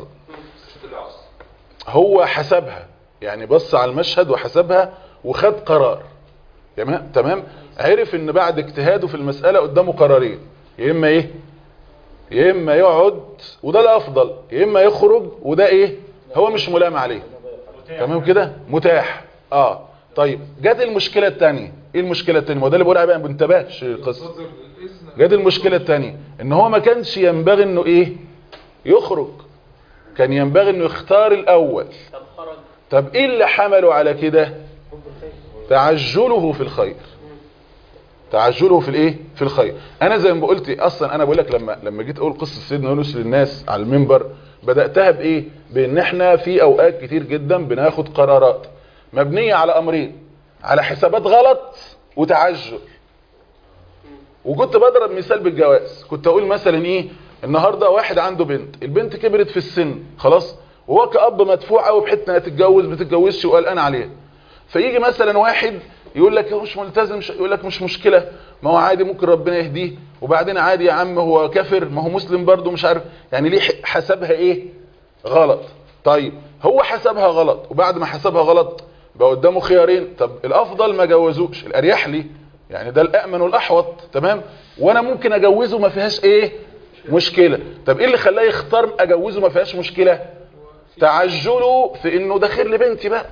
هو حسبها يعني بص على المشهد وحسبها وخد قرار تمام تمام عرف ان بعد اجتهاده في المسألة قدامه قرارين يا اما ايه يا اما يقعد وده الافضل يا اما يخرج وده ايه هو مش ملام عليه تمام كده متاح اه طيب جت المشكلة الثانيه ايه المشكلة الثانيه وده اللي بقول عليه بقى ما انتبهش القصه منتظر الاذن جت المشكلة الثانيه ان هو ما كانش ينبغي انه ايه يخرج كان ينبغي انه يختار الاول طب خرج طب ايه اللي حمله على كده تعجله في الخير تعجله في الايه في الخير انا زي ما قلت اصلا انا بقول لك لما لما جيت اقول قصه سيدنا يونس للناس على المنبر بداتها بايه بان احنا في اوقات كتير جدا بناخد قرارات مبنيه على امرين على حسابات غلط وتعجل وكنت بضرب مثال بالجواز كنت اقول مثلا ايه النهارده واحد عنده بنت البنت كبرت في السن خلاص وهو كأب مدفوع قوي بحيث انها تتجوز بتتجوزش وقلقان عليها فيجي مثلا واحد يقول لك هو مش ملتزم مش يقول لك مش مشكله ما هو عادي ممكن ربنا يهديه وبعدين عادي يا عم هو كافر ما هو مسلم برضه مش عارف يعني ليه حسبها ايه غلط طيب هو حسبها غلط وبعد ما حسبها غلط بقى قدامه خيارين طب الافضل ما جوزوش الاريح لي يعني ده الامن والاحوط تمام وانا ممكن اجوزه ما فيهاش ايه مشكله طب ايه اللي خلاه يختار اجوزه ما فيهاش مشكله تعجله في انه ده خير لبنتي بقى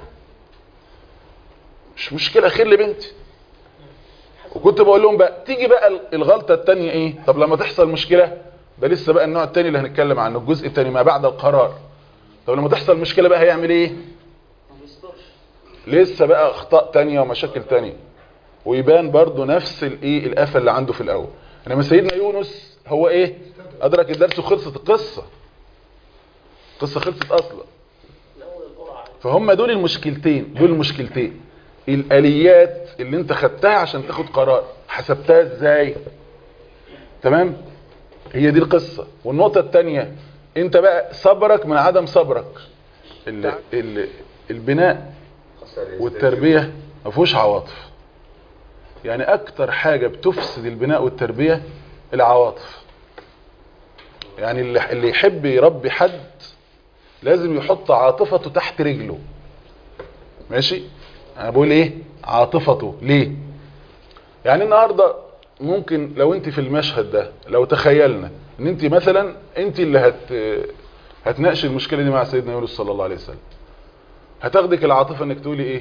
مش مشكله خير لبنتي وكنت بقول لهم بقى تيجي بقى الغلطه الثانيه ايه طب لما تحصل مشكله ده لسه بقى النوع الثاني اللي هنتكلم عنه الجزء الثاني ما بعد القرار طب لما تحصل مشكله بقى هيعمل ايه ما بيصبرش لسه بقى اخطاء تانية ومشاكل تانية ويبان برضو نفس الايه الافه اللي عنده في الاول انما سيدنا يونس هو ايه ادرك الدرس وخلصت القصه القصه خلصت اصلا من اول القرعه فهم دول المشكلتين دول المشكلتين الاليات اللي انت خدتها عشان تاخد قرار حسبتها ازاي تمام هي دي القصه والنقطه الثانيه انت بقى صبرك من عدم صبرك ال ال البناء والتربيه ما فيهوش عواطف يعني اكتر حاجه بتفسد البناء والتربيه العواطف يعني اللي اللي يحب يربي حد لازم يحط عاطفته تحت رجله ماشي انا بقول ايه عاطفته ليه يعني النهارده ممكن لو انت في المشهد ده لو تخيلنا ان انت مثلا انت اللي هت هتناقش المشكله دي مع سيدنا يونس صلى الله عليه وسلم هتاخدك العاطفه انك تقولي ايه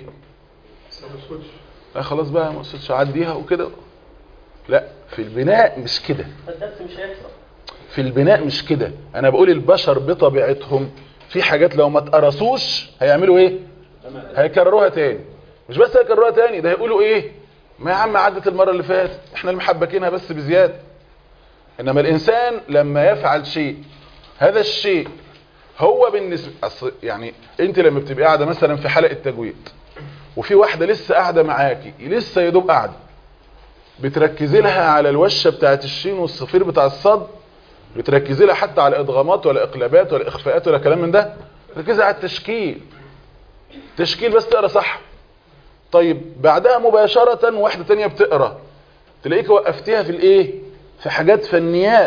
لا خلاص بقى ما اقصدش اعديها وكده لا في البناء مش كده فالدرس مش هيحصل في البناء مش كده انا بقول البشر بطبيعتهم في حاجات لو ما اتقرصوش هيعملوا ايه هيكرروها تاني مش بس هيكرروها تاني ده هيقولوا ايه ما يا عم عدت المره اللي فاتت احنا اللي محبكينها بس بزياده انما الانسان لما يفعل شيء هذا الشيء هو بالنسبه أصل يعني انت لما بتبقى قاعده مثلا في حلقه تجويد وفي واحده لسه قاعده معاكي لسه يا دوب قاعده بتركزي لها على الوشه بتاعت الشين والصفير بتاع الصاد بتركزي لها حتى على ادغامات ولا اقلابات ولا اخفاءات ولا كلام من ده ركزي على التشكيل تشكيل بس تقرا صح طيب بعدها مباشره واحده تانية بتقرا تلاقيك وقفتيها في الايه في حاجات فنيات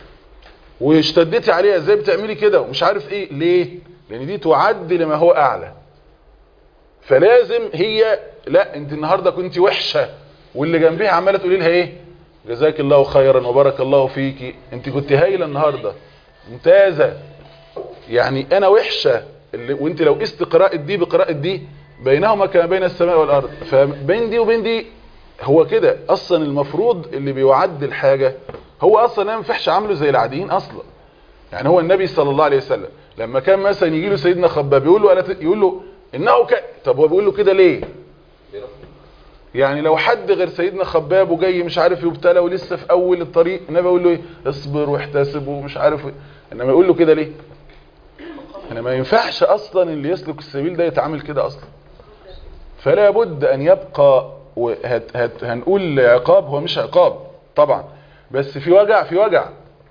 واشتدتي عليها ازاي بتعملي كده ومش عارف ايه ليه لان دي تعد لما هو اعلى فلازم هي لا انت النهارده كنت وحشه واللي جنبيها عماله تقولي لها ايه جزاك الله خيرا وبارك الله فيكي انت كنت هايله النهارده ممتازه يعني انا وحشه اللي وانت لو قست قراءه دي بقراءه دي بينهما كما بين السماء والارض فبين دي وبين دي هو كده اصلا المفروض اللي بيعدل حاجه هو اصلا ما ينفعش عامله زي العاديين اصلا يعني هو النبي صلى الله عليه وسلم لما كان مثلا يجي له سيدنا خباب يقول له ألا ت- يقول له انه ك... طب هو بيقول له كده ليه يعني لو حد غير سيدنا خباب وجاي مش عارف يبتلى ولسه في اول الطريق النبي يقول له ايه اصبر واحتسب ومش عارف إيه. انما يقول له كده ليه انا ما ينفعش اصلا اللي يسلك السبيل ده يتعامل كده اصلا فلا بد ان يبقى وهت هت هنقول عقاب هو مش عقاب طبعا بس في وجع في وجع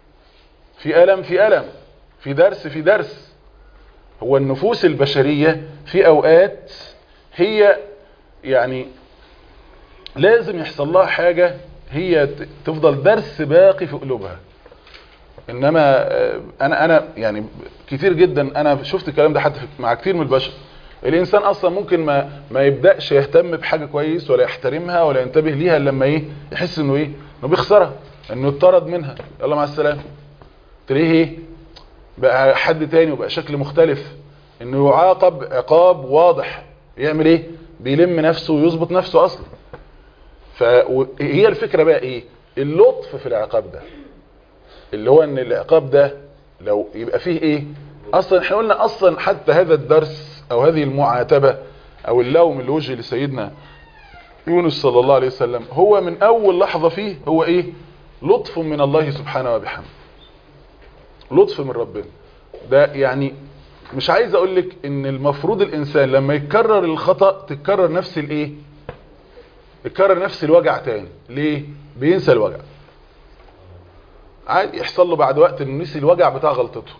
في ألم في ألم في درس في درس هو النفوس البشرية في أوقات هي يعني لازم يحصل لها حاجة هي ت- تفضل درس باقي في قلوبها انما آه، انا انا يعني كتير جدا انا شفت الكلام ده حتى في- مع كتير من البشر الانسان اصلا ممكن ما ما يبداش يهتم بحاجه كويس ولا يحترمها ولا ينتبه ليها الا لما ايه يحس انه ايه انه بيخسرها انه اتطرد منها يلا مع السلامه تلاقيه ايه بقى حد تاني وبقى شكل مختلف انه يعاقب عقاب واضح يعمل ايه بيلم نفسه ويظبط نفسه اصلا فهي الفكره بقى ايه اللطف في العقاب ده اللي هو ان العقاب ده لو يبقى فيه ايه اصلا احنا قلنا اصلا حتى هذا الدرس او هذه المعاتبة او اللوم اللي وجه لسيدنا يونس صلى الله عليه وسلم هو من اول لحظة فيه هو ايه لطف من الله سبحانه وبحمده لطف من ربنا ده يعني مش عايز اقول لك ان المفروض الانسان لما يتكرر الخطأ تتكرر نفس الايه يتكرر نفس الوجع تاني ليه بينسى الوجع عادي يحصل له بعد وقت انه نسي الوجع بتاع غلطته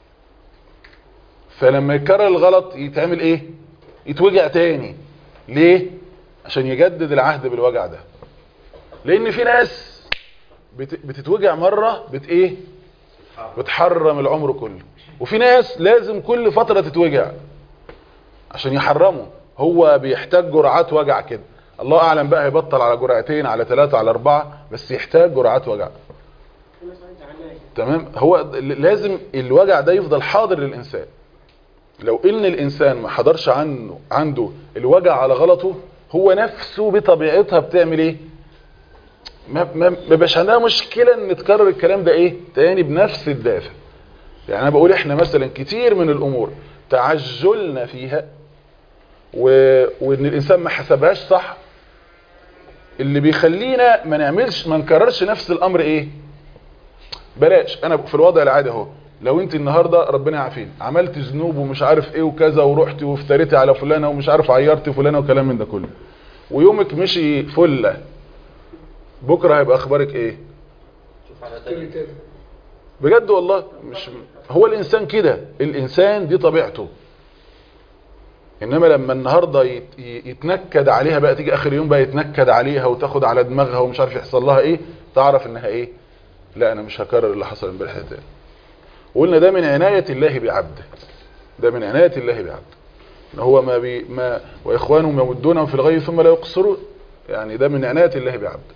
فلما يتكرر الغلط يتعمل ايه يتوجع تاني ليه عشان يجدد العهد بالوجع ده لان في ناس بت- بتتوجع مرة بت ايه بتحرم العمر كله وفي ناس لازم كل فترة تتوجع عشان يحرموا هو بيحتاج جرعات وجع كده الله اعلم بقى هيبطل على جرعتين على ثلاثة على اربعة بس يحتاج جرعات وجع في ناس عايزة عناية تمام هو د- لازم الوجع ده يفضل حاضر للإنسان لو ان الإنسان ما حضرش عنه عنده الوجع على غلطه هو نفسه بطبيعتها بتعمل ايه ما ما ما بيبقاش عندها مشكلة ان تكرر الكلام ده ايه تاني بنفس الدافع يعني انا بقول احنا مثلا كتير من الامور تعجلنا فيها و... وان الانسان ما حسبهاش صح اللي بيخلينا ما نعملش ما نكررش نفس الامر ايه بلاش انا في الوضع العادي اهو لو انت النهارده ربنا يعافينا عملت ذنوب ومش عارف ايه وكذا ورحتي وافتريتي على فلانه ومش عارف عيرتي فلانه وكلام من ده كله ويومك مشي فله بكره هيبقى اخبارك ايه شوف على تاني تاني تاني بجد والله مش هو الانسان كده الانسان دي طبيعته انما لما النهارده يت- يتنكد عليها بقى تيجي اخر يوم بقى يتنكد عليها وتاخد على دماغها ومش عارف يحصل لها ايه تعرف انها ايه لا انا مش هكرر اللي حصل امبارح ده تاني وقلنا ده من عناية الله بعبده ده من عناية الله بعبده ان هو ما بي ما واخوانهم يمدونهم في الغي ثم لا يقصرون يعني ده من عناية الله بعبده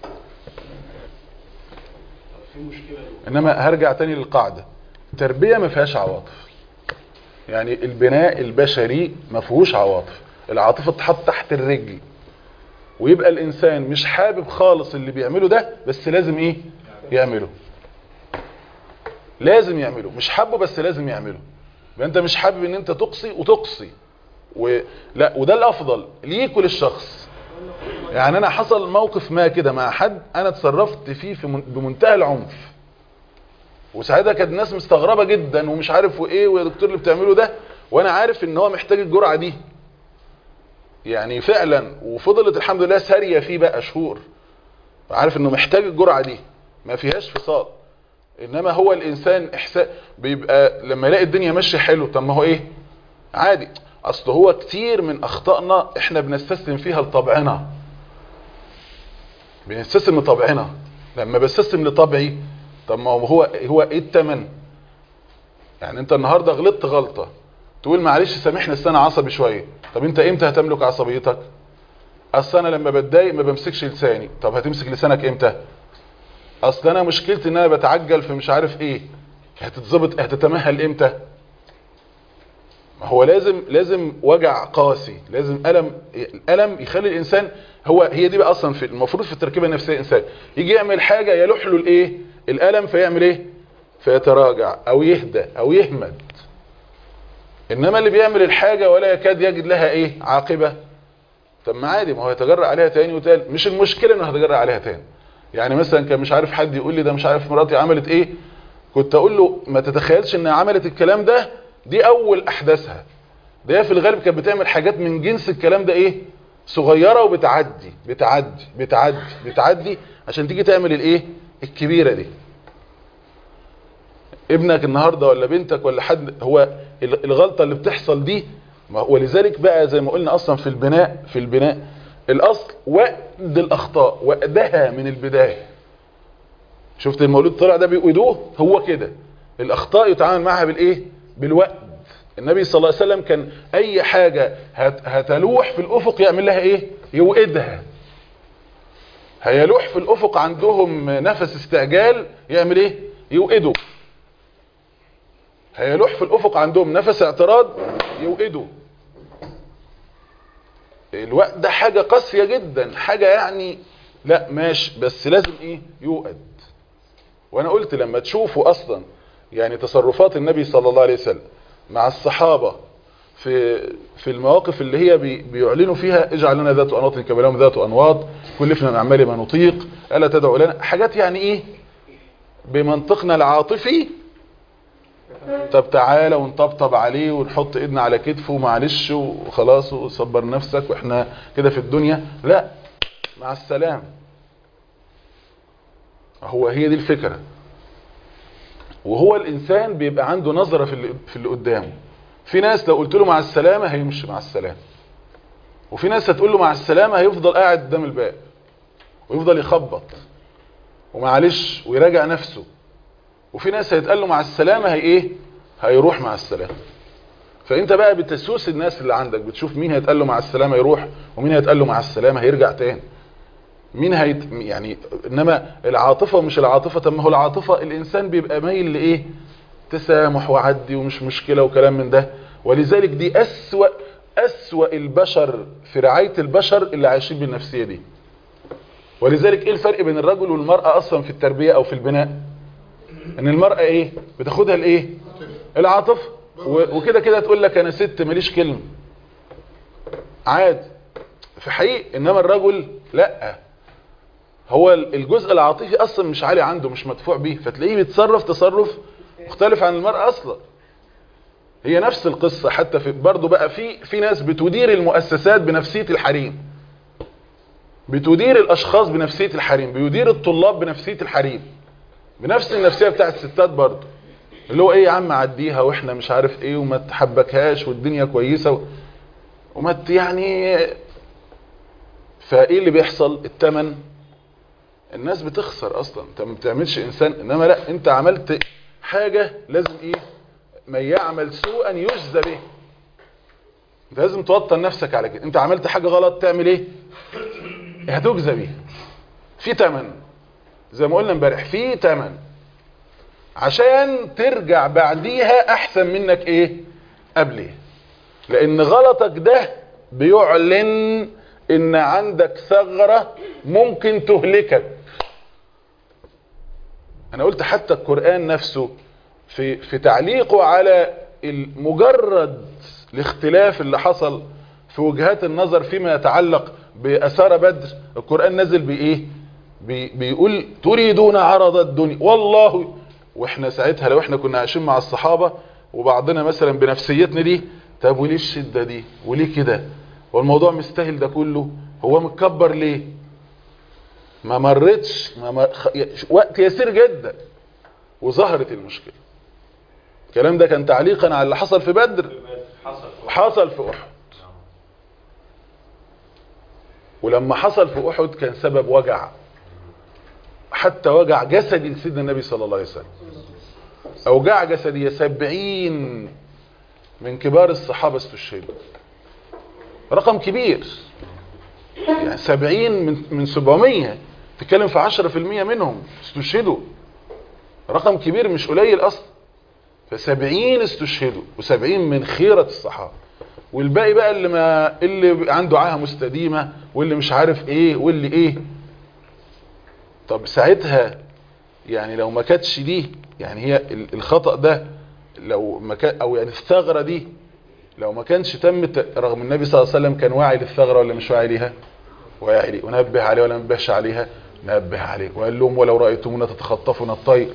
في مشكلة انما هرجع تاني للقاعدة التربية ما فيهاش عواطف يعني البناء البشري ما فيهوش عواطف العاطفة تتحط تحت الرجل ويبقى الانسان مش حابب خالص اللي بيعمله ده بس لازم ايه يعمله لازم يعمله مش حابه بس لازم يعمله يبقى انت مش حابب ان انت تقصي وتقصي و... لا وده الافضل ليك وللشخص يعني انا حصل موقف ما كده مع حد انا اتصرفت فيه في من... بمنتهى العنف وساعتها كانت الناس مستغربة جدا ومش عارف وايه ويا دكتور اللي بتعمله ده وانا عارف ان هو محتاج الجرعة دي يعني فعلا وفضلت الحمد لله سارية فيه بقى شهور عارف انه محتاج الجرعة دي ما فيهاش فصال انما هو الانسان احساس بيبقى لما يلاقي الدنيا ماشيه حلو طب ما هو ايه عادي اصل هو كتير من اخطائنا احنا بنستسلم فيها لطبعنا بنستسلم لطبعنا لما بستسلم لطبعي طب ما هو هو ايه التمن يعني انت النهارده غلطت غلطه تقول معلش سامحني السنه عصبي شويه طب انت امتى هتملك عصبيتك اصل انا لما بتضايق ما بمسكش لساني طب هتمسك لسانك امتى اصل انا مشكلتي ان انا بتعجل في مش عارف ايه هتتظبط هتتمهل امتى ما هو لازم لازم وجع قاسي لازم الم الالم يخلي الانسان هو هي دي بقى اصلا في المفروض في التركيبه النفسيه الانسان يجي يعمل حاجه يلوح له الايه الالم فيعمل ايه فيتراجع او يهدى او يهمد انما اللي بيعمل الحاجه ولا يكاد يجد لها ايه عاقبه طب ما عادي ما هو يتجرأ عليها تاني وتالت مش المشكله انه هيتجرأ عليها تاني يعني مثلا كان مش عارف حد يقول لي ده مش عارف مراتي عملت ايه كنت اقول له ما تتخيلش انها عملت الكلام ده دي اول احداثها ده هي في الغالب كانت بتعمل حاجات من جنس الكلام ده ايه صغيرة وبتعدي بتعدي بتعدي بتعدي عشان تيجي تعمل الايه الكبيرة دي ابنك النهاردة ولا بنتك ولا حد هو الغلطة اللي بتحصل دي ولذلك بقى زي ما قلنا اصلا في البناء في البناء الاصل وقد الاخطاء وقدها من البداية شفت المولود طلع ده بيقودوه هو كده الاخطاء يتعامل معها بالايه بالوقت النبي صلى الله عليه وسلم كان اي حاجة هت هتلوح في الافق يعمل لها ايه يوقدها هيلوح في الافق عندهم نفس استعجال يعمل ايه يوقده هيلوح في الافق عندهم نفس اعتراض يوقده الوقت ده حاجة قاسية جدا حاجة يعني لا ماشي بس لازم ايه يوقد وانا قلت لما تشوفوا اصلا يعني تصرفات النبي صلى الله عليه وسلم مع الصحابة في في المواقف اللي هي بي بيعلنوا فيها اجعل لنا ذات انواط كما لهم ذات انواط كلفنا من اعمال ما نطيق الا تدعو لنا حاجات يعني ايه بمنطقنا العاطفي طب تعالى ونطبطب عليه ونحط ايدنا على كتفه معلش وخلاص وصبر نفسك واحنا كده في الدنيا لا مع السلام هو هي دي الفكرة وهو الانسان بيبقى عنده نظرة في اللي, في اللي قدامه في ناس لو قلت له مع السلامة هيمشي مع السلامة وفي ناس هتقول له مع السلامة هيفضل قاعد قدام الباب ويفضل يخبط ومعلش ويراجع نفسه وفي ناس هيتقال له مع السلامة هي ايه هيروح مع السلامة فانت بقى بتسوس الناس اللي عندك بتشوف مين هيتقال له مع السلامة يروح ومين هيتقال له مع السلامة هيرجع تاني مين هيت يعني انما العاطفة ومش العاطفة طب ما هو العاطفة الانسان بيبقى مايل لايه تسامح وعدي ومش مشكلة وكلام من ده ولذلك دي اسوأ اسوأ البشر في رعاية البشر اللي عايشين بالنفسية دي ولذلك ايه الفرق بين الرجل والمرأة اصلا في التربية او في البناء ان المرأة ايه بتاخدها الايه العاطفة وكده كده تقول لك انا ست ماليش كلمة عاد في حقيقة انما الرجل لا هو الجزء العاطفي اصلا مش عالي عنده مش مدفوع بيه فتلاقيه بيتصرف تصرف مختلف عن المرأة اصلا هي نفس القصة حتى في برضه بقى في في ناس بتدير المؤسسات بنفسية الحريم بتدير الاشخاص بنفسية الحريم بيدير الطلاب بنفسية الحريم بنفس النفسية بتاعت الستات برضه اللي هو ايه يا عم عديها واحنا مش عارف ايه وما تحبكهاش والدنيا كويسة و... وما يعني فايه اللي بيحصل التمن الناس بتخسر اصلا انت ما بتعملش انسان انما لا انت عملت حاجة لازم ايه من يعمل سوءا يجزى به انت لازم توطن نفسك على كده انت عملت حاجة غلط تعمل ايه هتجزى بيها في تمن زي ما قلنا امبارح في تمن عشان ترجع بعديها احسن منك ايه قبليه لان غلطك ده بيعلن ان عندك ثغرة ممكن تهلكك انا قلت حتى القرآن نفسه في, في تعليقه على مجرد الاختلاف اللي حصل في وجهات النظر فيما يتعلق بأسار بدر القرآن نزل بإيه بي بيقول تريدون عرض الدنيا والله واحنا ساعتها لو احنا كنا عايشين مع الصحابة وبعضنا مثلا بنفسيتنا دي طب وليه الشدة دي وليه كده والموضوع مستاهل ده كله هو متكبر ليه ما مرتش ما مر... خ... وقت يسير جدا وظهرت المشكلة الكلام ده كان تعليقا على اللي حصل في بدر حصل حصل في أحد ولما حصل في أحد كان سبب وجع حتى وجع جسدي لسيدنا النبي صلى الله عليه وسلم أوجاع جسدية سبعين من كبار الصحابة استشهدوا رقم كبير يعني سبعين من, من سبعمية تتكلم في عشرة في المية منهم استشهدوا رقم كبير مش قليل أصلا فسبعين استشهدوا وسبعين من خيرة الصحابة والباقي بقى اللي ما اللي عنده عاهة مستديمة واللي مش عارف ايه واللي ايه طب ساعتها يعني لو ما كانتش دي يعني هي ال- الخطأ ده لو ما كان او يعني الثغرة دي لو ما كانش تم ت- رغم النبي صلى الله عليه وسلم كان واعي للثغرة ولا مش واعي ليها واعي عليه ونبه عليه ولا نبهش عليها نبه عليه وقال لهم ولو رأيتمونا تتخطفون الطير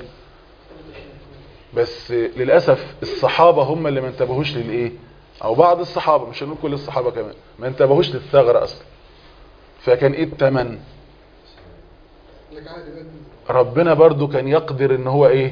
بس للأسف الصحابة هم اللي ما انتبهوش للإيه أو بعض الصحابة مش هنقول كل الصحابة كمان ما انتبهوش للثغرة أصلا فكان إيه التمن لك عادي بقى ربنا برضو كان يقدر ان هو ايه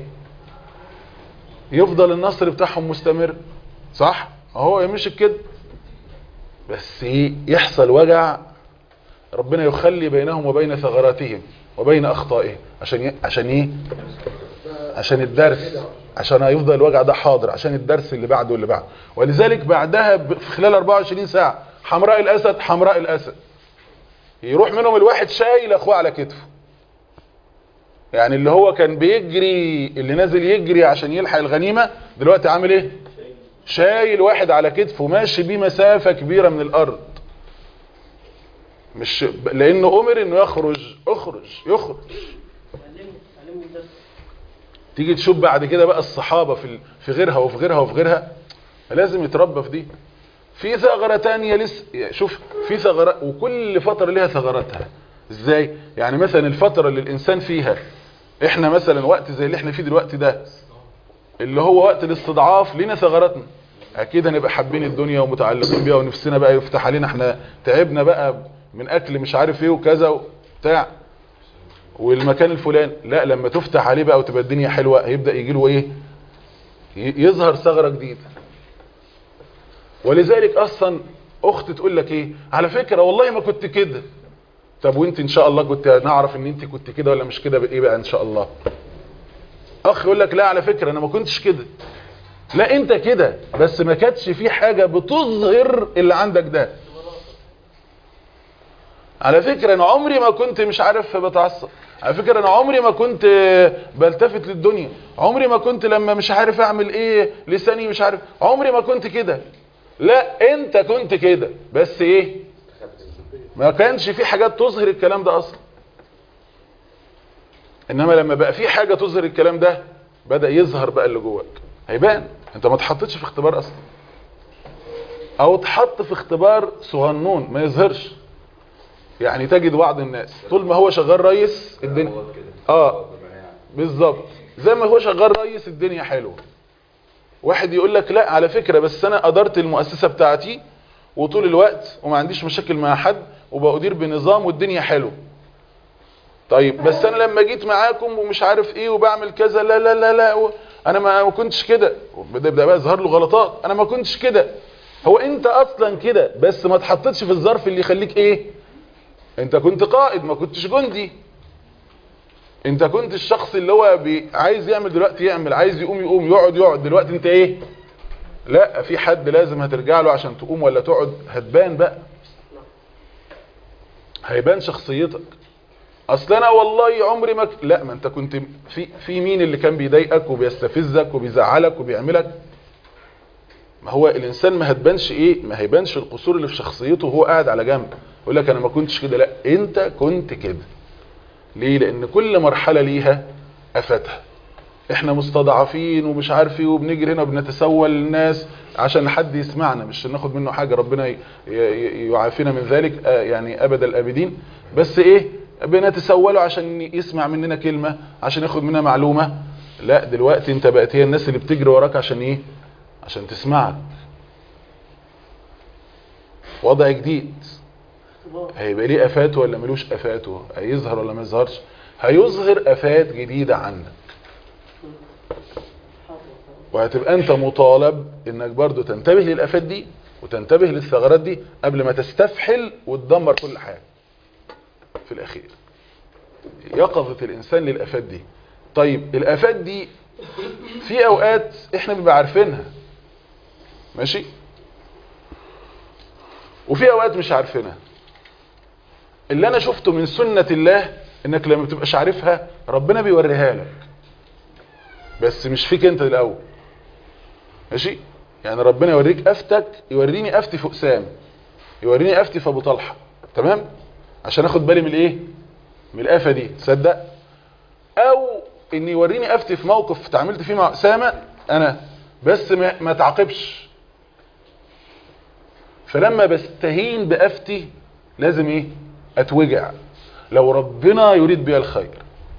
يفضل النصر بتاعهم مستمر صح هو مش كده بس ايه يحصل وجع ربنا يخلي بينهم وبين ثغراتهم وبين اخطائهم عشان ي... عشان ايه عشان الدرس عشان يفضل الوجع ده حاضر عشان الدرس اللي بعده واللي بعده ولذلك بعدها ب- في خلال 24 ساعة حمراء الاسد حمراء الاسد يروح منهم الواحد شايل اخوه على كتفه يعني اللي هو كان بيجري اللي نازل يجري عشان يلحق الغنيمة دلوقتي عامل ايه شايل واحد على كتفه ماشي بيه مسافة كبيرة من الارض مش لانه امر انه يخرج اخرج يخرج علمني علمني الدرس تيجي تشوف بعد كده بقى الصحابة في ال- في غيرها وفي غيرها وفي غيرها لازم يتربى في دي في ثغرة تانية لسه يعني شوف في ثغرات وكل فترة ليها ثغراتها ازاي يعني مثلا الفترة اللي الانسان فيها احنا مثلا وقت زي اللي احنا فيه دلوقتي ده اللي هو وقت الاستضعاف لينا ثغراتنا اكيد هنبقى حابين الدنيا ومتعلقين بيها ونفسنا بقى يفتح علينا احنا تعبنا بقى من اكل مش عارف ايه وكذا وبتاع والمكان الفلاني لا لما تفتح عليه بقى وتبقى الدنيا حلوة هيبدأ يجي له ايه ي- يظهر ثغرة جديدة ولذلك اصلا اخت تقول لك ايه على فكرة والله ما كنت كده طب وانت ان شاء الله كنت نعرف ان انت كنت كده ولا مش كده بايه بقى ان شاء الله اخ يقول لك لا على فكرة انا ما كنتش كده لا انت كده بس ما كانتش في حاجة بتظهر اللي عندك ده على فكرة انا عمري ما كنت مش عارف بتعصب على فكرة انا عمري ما كنت بلتفت للدنيا عمري ما كنت لما مش عارف اعمل ايه لساني مش عارف عمري ما كنت كده لا انت كنت كده بس ايه ما كانش في حاجات تظهر الكلام ده اصلا انما لما بقى في حاجة تظهر الكلام ده بدأ يظهر بقى اللي جواك هيبان انت ما اتحطتش في اختبار اصلا او اتحط في اختبار صغنون ما يظهرش يعني تجد بعض الناس طول ما هو شغال رئيس الدنيا اه بالظبط زي ما هو شغال رئيس الدنيا حلوه واحد يقول لك لا على فكرة بس انا ادرت المؤسسة بتاعتي وطول الوقت وما عنديش مشاكل مع حد وبأدير بنظام والدنيا حلوه طيب بس انا لما جيت معاكم ومش عارف ايه وبعمل كذا لا لا لا لا و- انا ما ما كنتش كده بدا يبدأ بقى يظهر له غلطات انا ما كنتش كده هو انت اصلا كده بس ما اتحطتش في الظرف اللي يخليك ايه انت كنت قائد ما كنتش جندي انت كنت الشخص اللي هو بي عايز يعمل دلوقتي يعمل عايز يقوم يقوم يقعد يقعد دلوقتي انت ايه لا في حد لازم هترجع له عشان تقوم ولا تقعد هتبان بقى هيبان شخصيتك اصل انا والله عمري ما ك... لا ما انت كنت في في مين اللي كان بيضايقك وبيستفزك وبيزعلك وبيعملك ما هو الانسان ما هتبانش ايه ما هيبانش القصور اللي في شخصيته وهو قاعد على جنب يقول لك انا ما كنتش كده لا انت كنت كده ليه لان كل مرحلة ليها افتها احنا مستضعفين ومش عارف ايه وبنجري هنا وبنتسول الناس عشان حد يسمعنا مش عشان ناخد منه حاجة ربنا ي- ي- يعافينا من ذلك آه، يعني ابد الابدين بس ايه بنتسوله عشان يسمع مننا كلمة عشان ياخد مننا معلومة لا دلوقتي انت بقت هي الناس اللي بتجري وراك عشان ايه عشان تسمعك وضع جديد اختبار هيبقى ليه افاته ولا ملوش افاته هيظهر ولا ما يظهرش هيظهر افات جديدة عنك وهتبقى انت مطالب انك برضو تنتبه للافات دي وتنتبه للثغرات دي قبل ما تستفحل وتدمر كل حاجة في الاخير يقظة الانسان للافات دي طيب الافات دي في اوقات احنا بنبقى عارفينها ماشي وفي اوقات مش عارفينها اللي انا شفته من سنة الله انك لما بتبقاش عارفها ربنا بيوريها لك بس مش فيك انت الاول ماشي يعني ربنا يوريك افتك يوريني افتي في اسام يوريني افتي في ابو طلحه تمام عشان اخد بالي من الايه من الافه دي تصدق او ان يوريني افتي في موقف تعاملت فيه مع اسامه انا بس ما, ما تعاقبش فلما بستهين بافتي لازم ايه اتوجع لو ربنا يريد بي الخير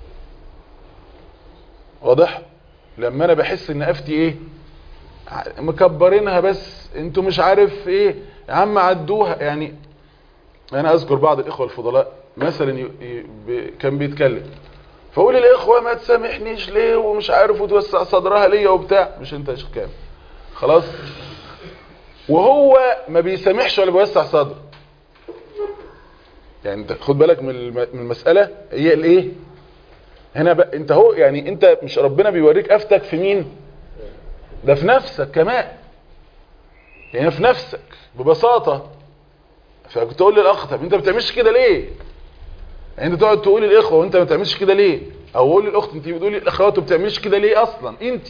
واضح لما انا بحس ان افتي ايه مكبرينها بس انتوا مش عارف ايه يا عم عدوها يعني انا اذكر بعض الاخوه الفضلاء مثلا ي... ي... ب... كان بيتكلم فاقول الاخوه ما تسامحنيش ليه ومش عارف وتوسع صدرها ليا وبتاع مش انت يا شيخ كامل خلاص وهو ما بيسامحش ولا بيوسع صدره يعني انت خد بالك من الم- من المساله هي الايه هنا بقى انت هو يعني انت مش ربنا بيوريك افتك في مين ده في نفسك كمان يعني في نفسك ببساطه فكنت اقول للاخ طب انت ما بتعملش كده ليه يعني انت تقعد تقول للاخوه وانت ما بتعملش كده ليه او اقول للاخت انت بتقولي للاخوات ما بتعملش كده ليه اصلا انت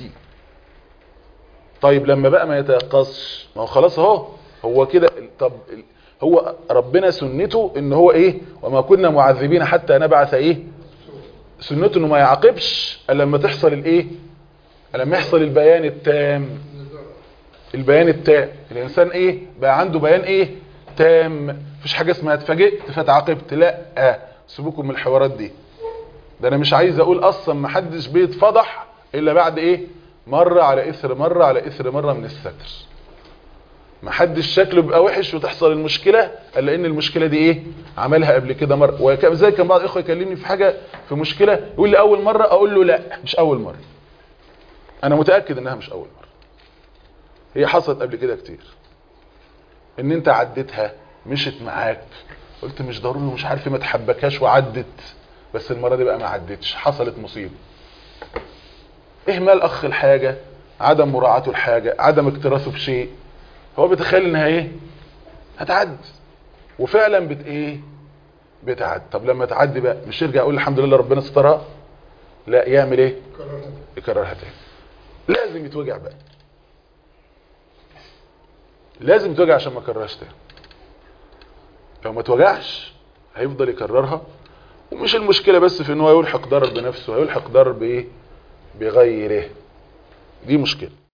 طيب لما بقى ما يتيقظش ما هو خلاص اهو هو كده طب هو ربنا سنته ان هو ايه وما كنا معذبين حتى نبعث ايه سنته انه ما يعاقبش الا لما تحصل الايه لما يحصل البيان التام البيان التام الانسان ايه بقى عنده بيان ايه تام مفيش حاجه اسمها اتفاجئت فتعاقبت لا آه. سيبوكم من الحوارات دي ده انا مش عايز اقول اصلا ما حدش بيتفضح الا بعد ايه مره على اثر مره على اثر مره من الستر ما حدش شكله بيبقى وحش وتحصل المشكله الا ان المشكله دي ايه عملها قبل كده مره وزي كان بعض الاخوه يكلمني في حاجه في مشكله يقول لي اول مره اقول له لا مش اول مره انا متاكد انها مش اول مره هي حصلت قبل كده كتير ان انت عديتها مشت معاك قلت مش ضروري ومش عارف ما تحبكاش وعدت بس المره دي بقى ما عدتش حصلت مصيبه اهمال اخ الحاجه عدم مراعاته الحاجه عدم اكتراثه بشيء هو بيتخيل انها ايه هتعدي وفعلا بت ايه بتعدي طب لما تعدي بقى مش يرجع يقول الحمد لله ربنا سترها لا يعمل ايه يكررها تاني لازم يتوجع بقى لازم يتوجع عشان ما يكررهاش تاني لو ما توجعش هيفضل يكررها ومش المشكلة بس في ان هو يلحق ضرر بنفسه هيلحق ضرر بايه بغيره دي مشكلة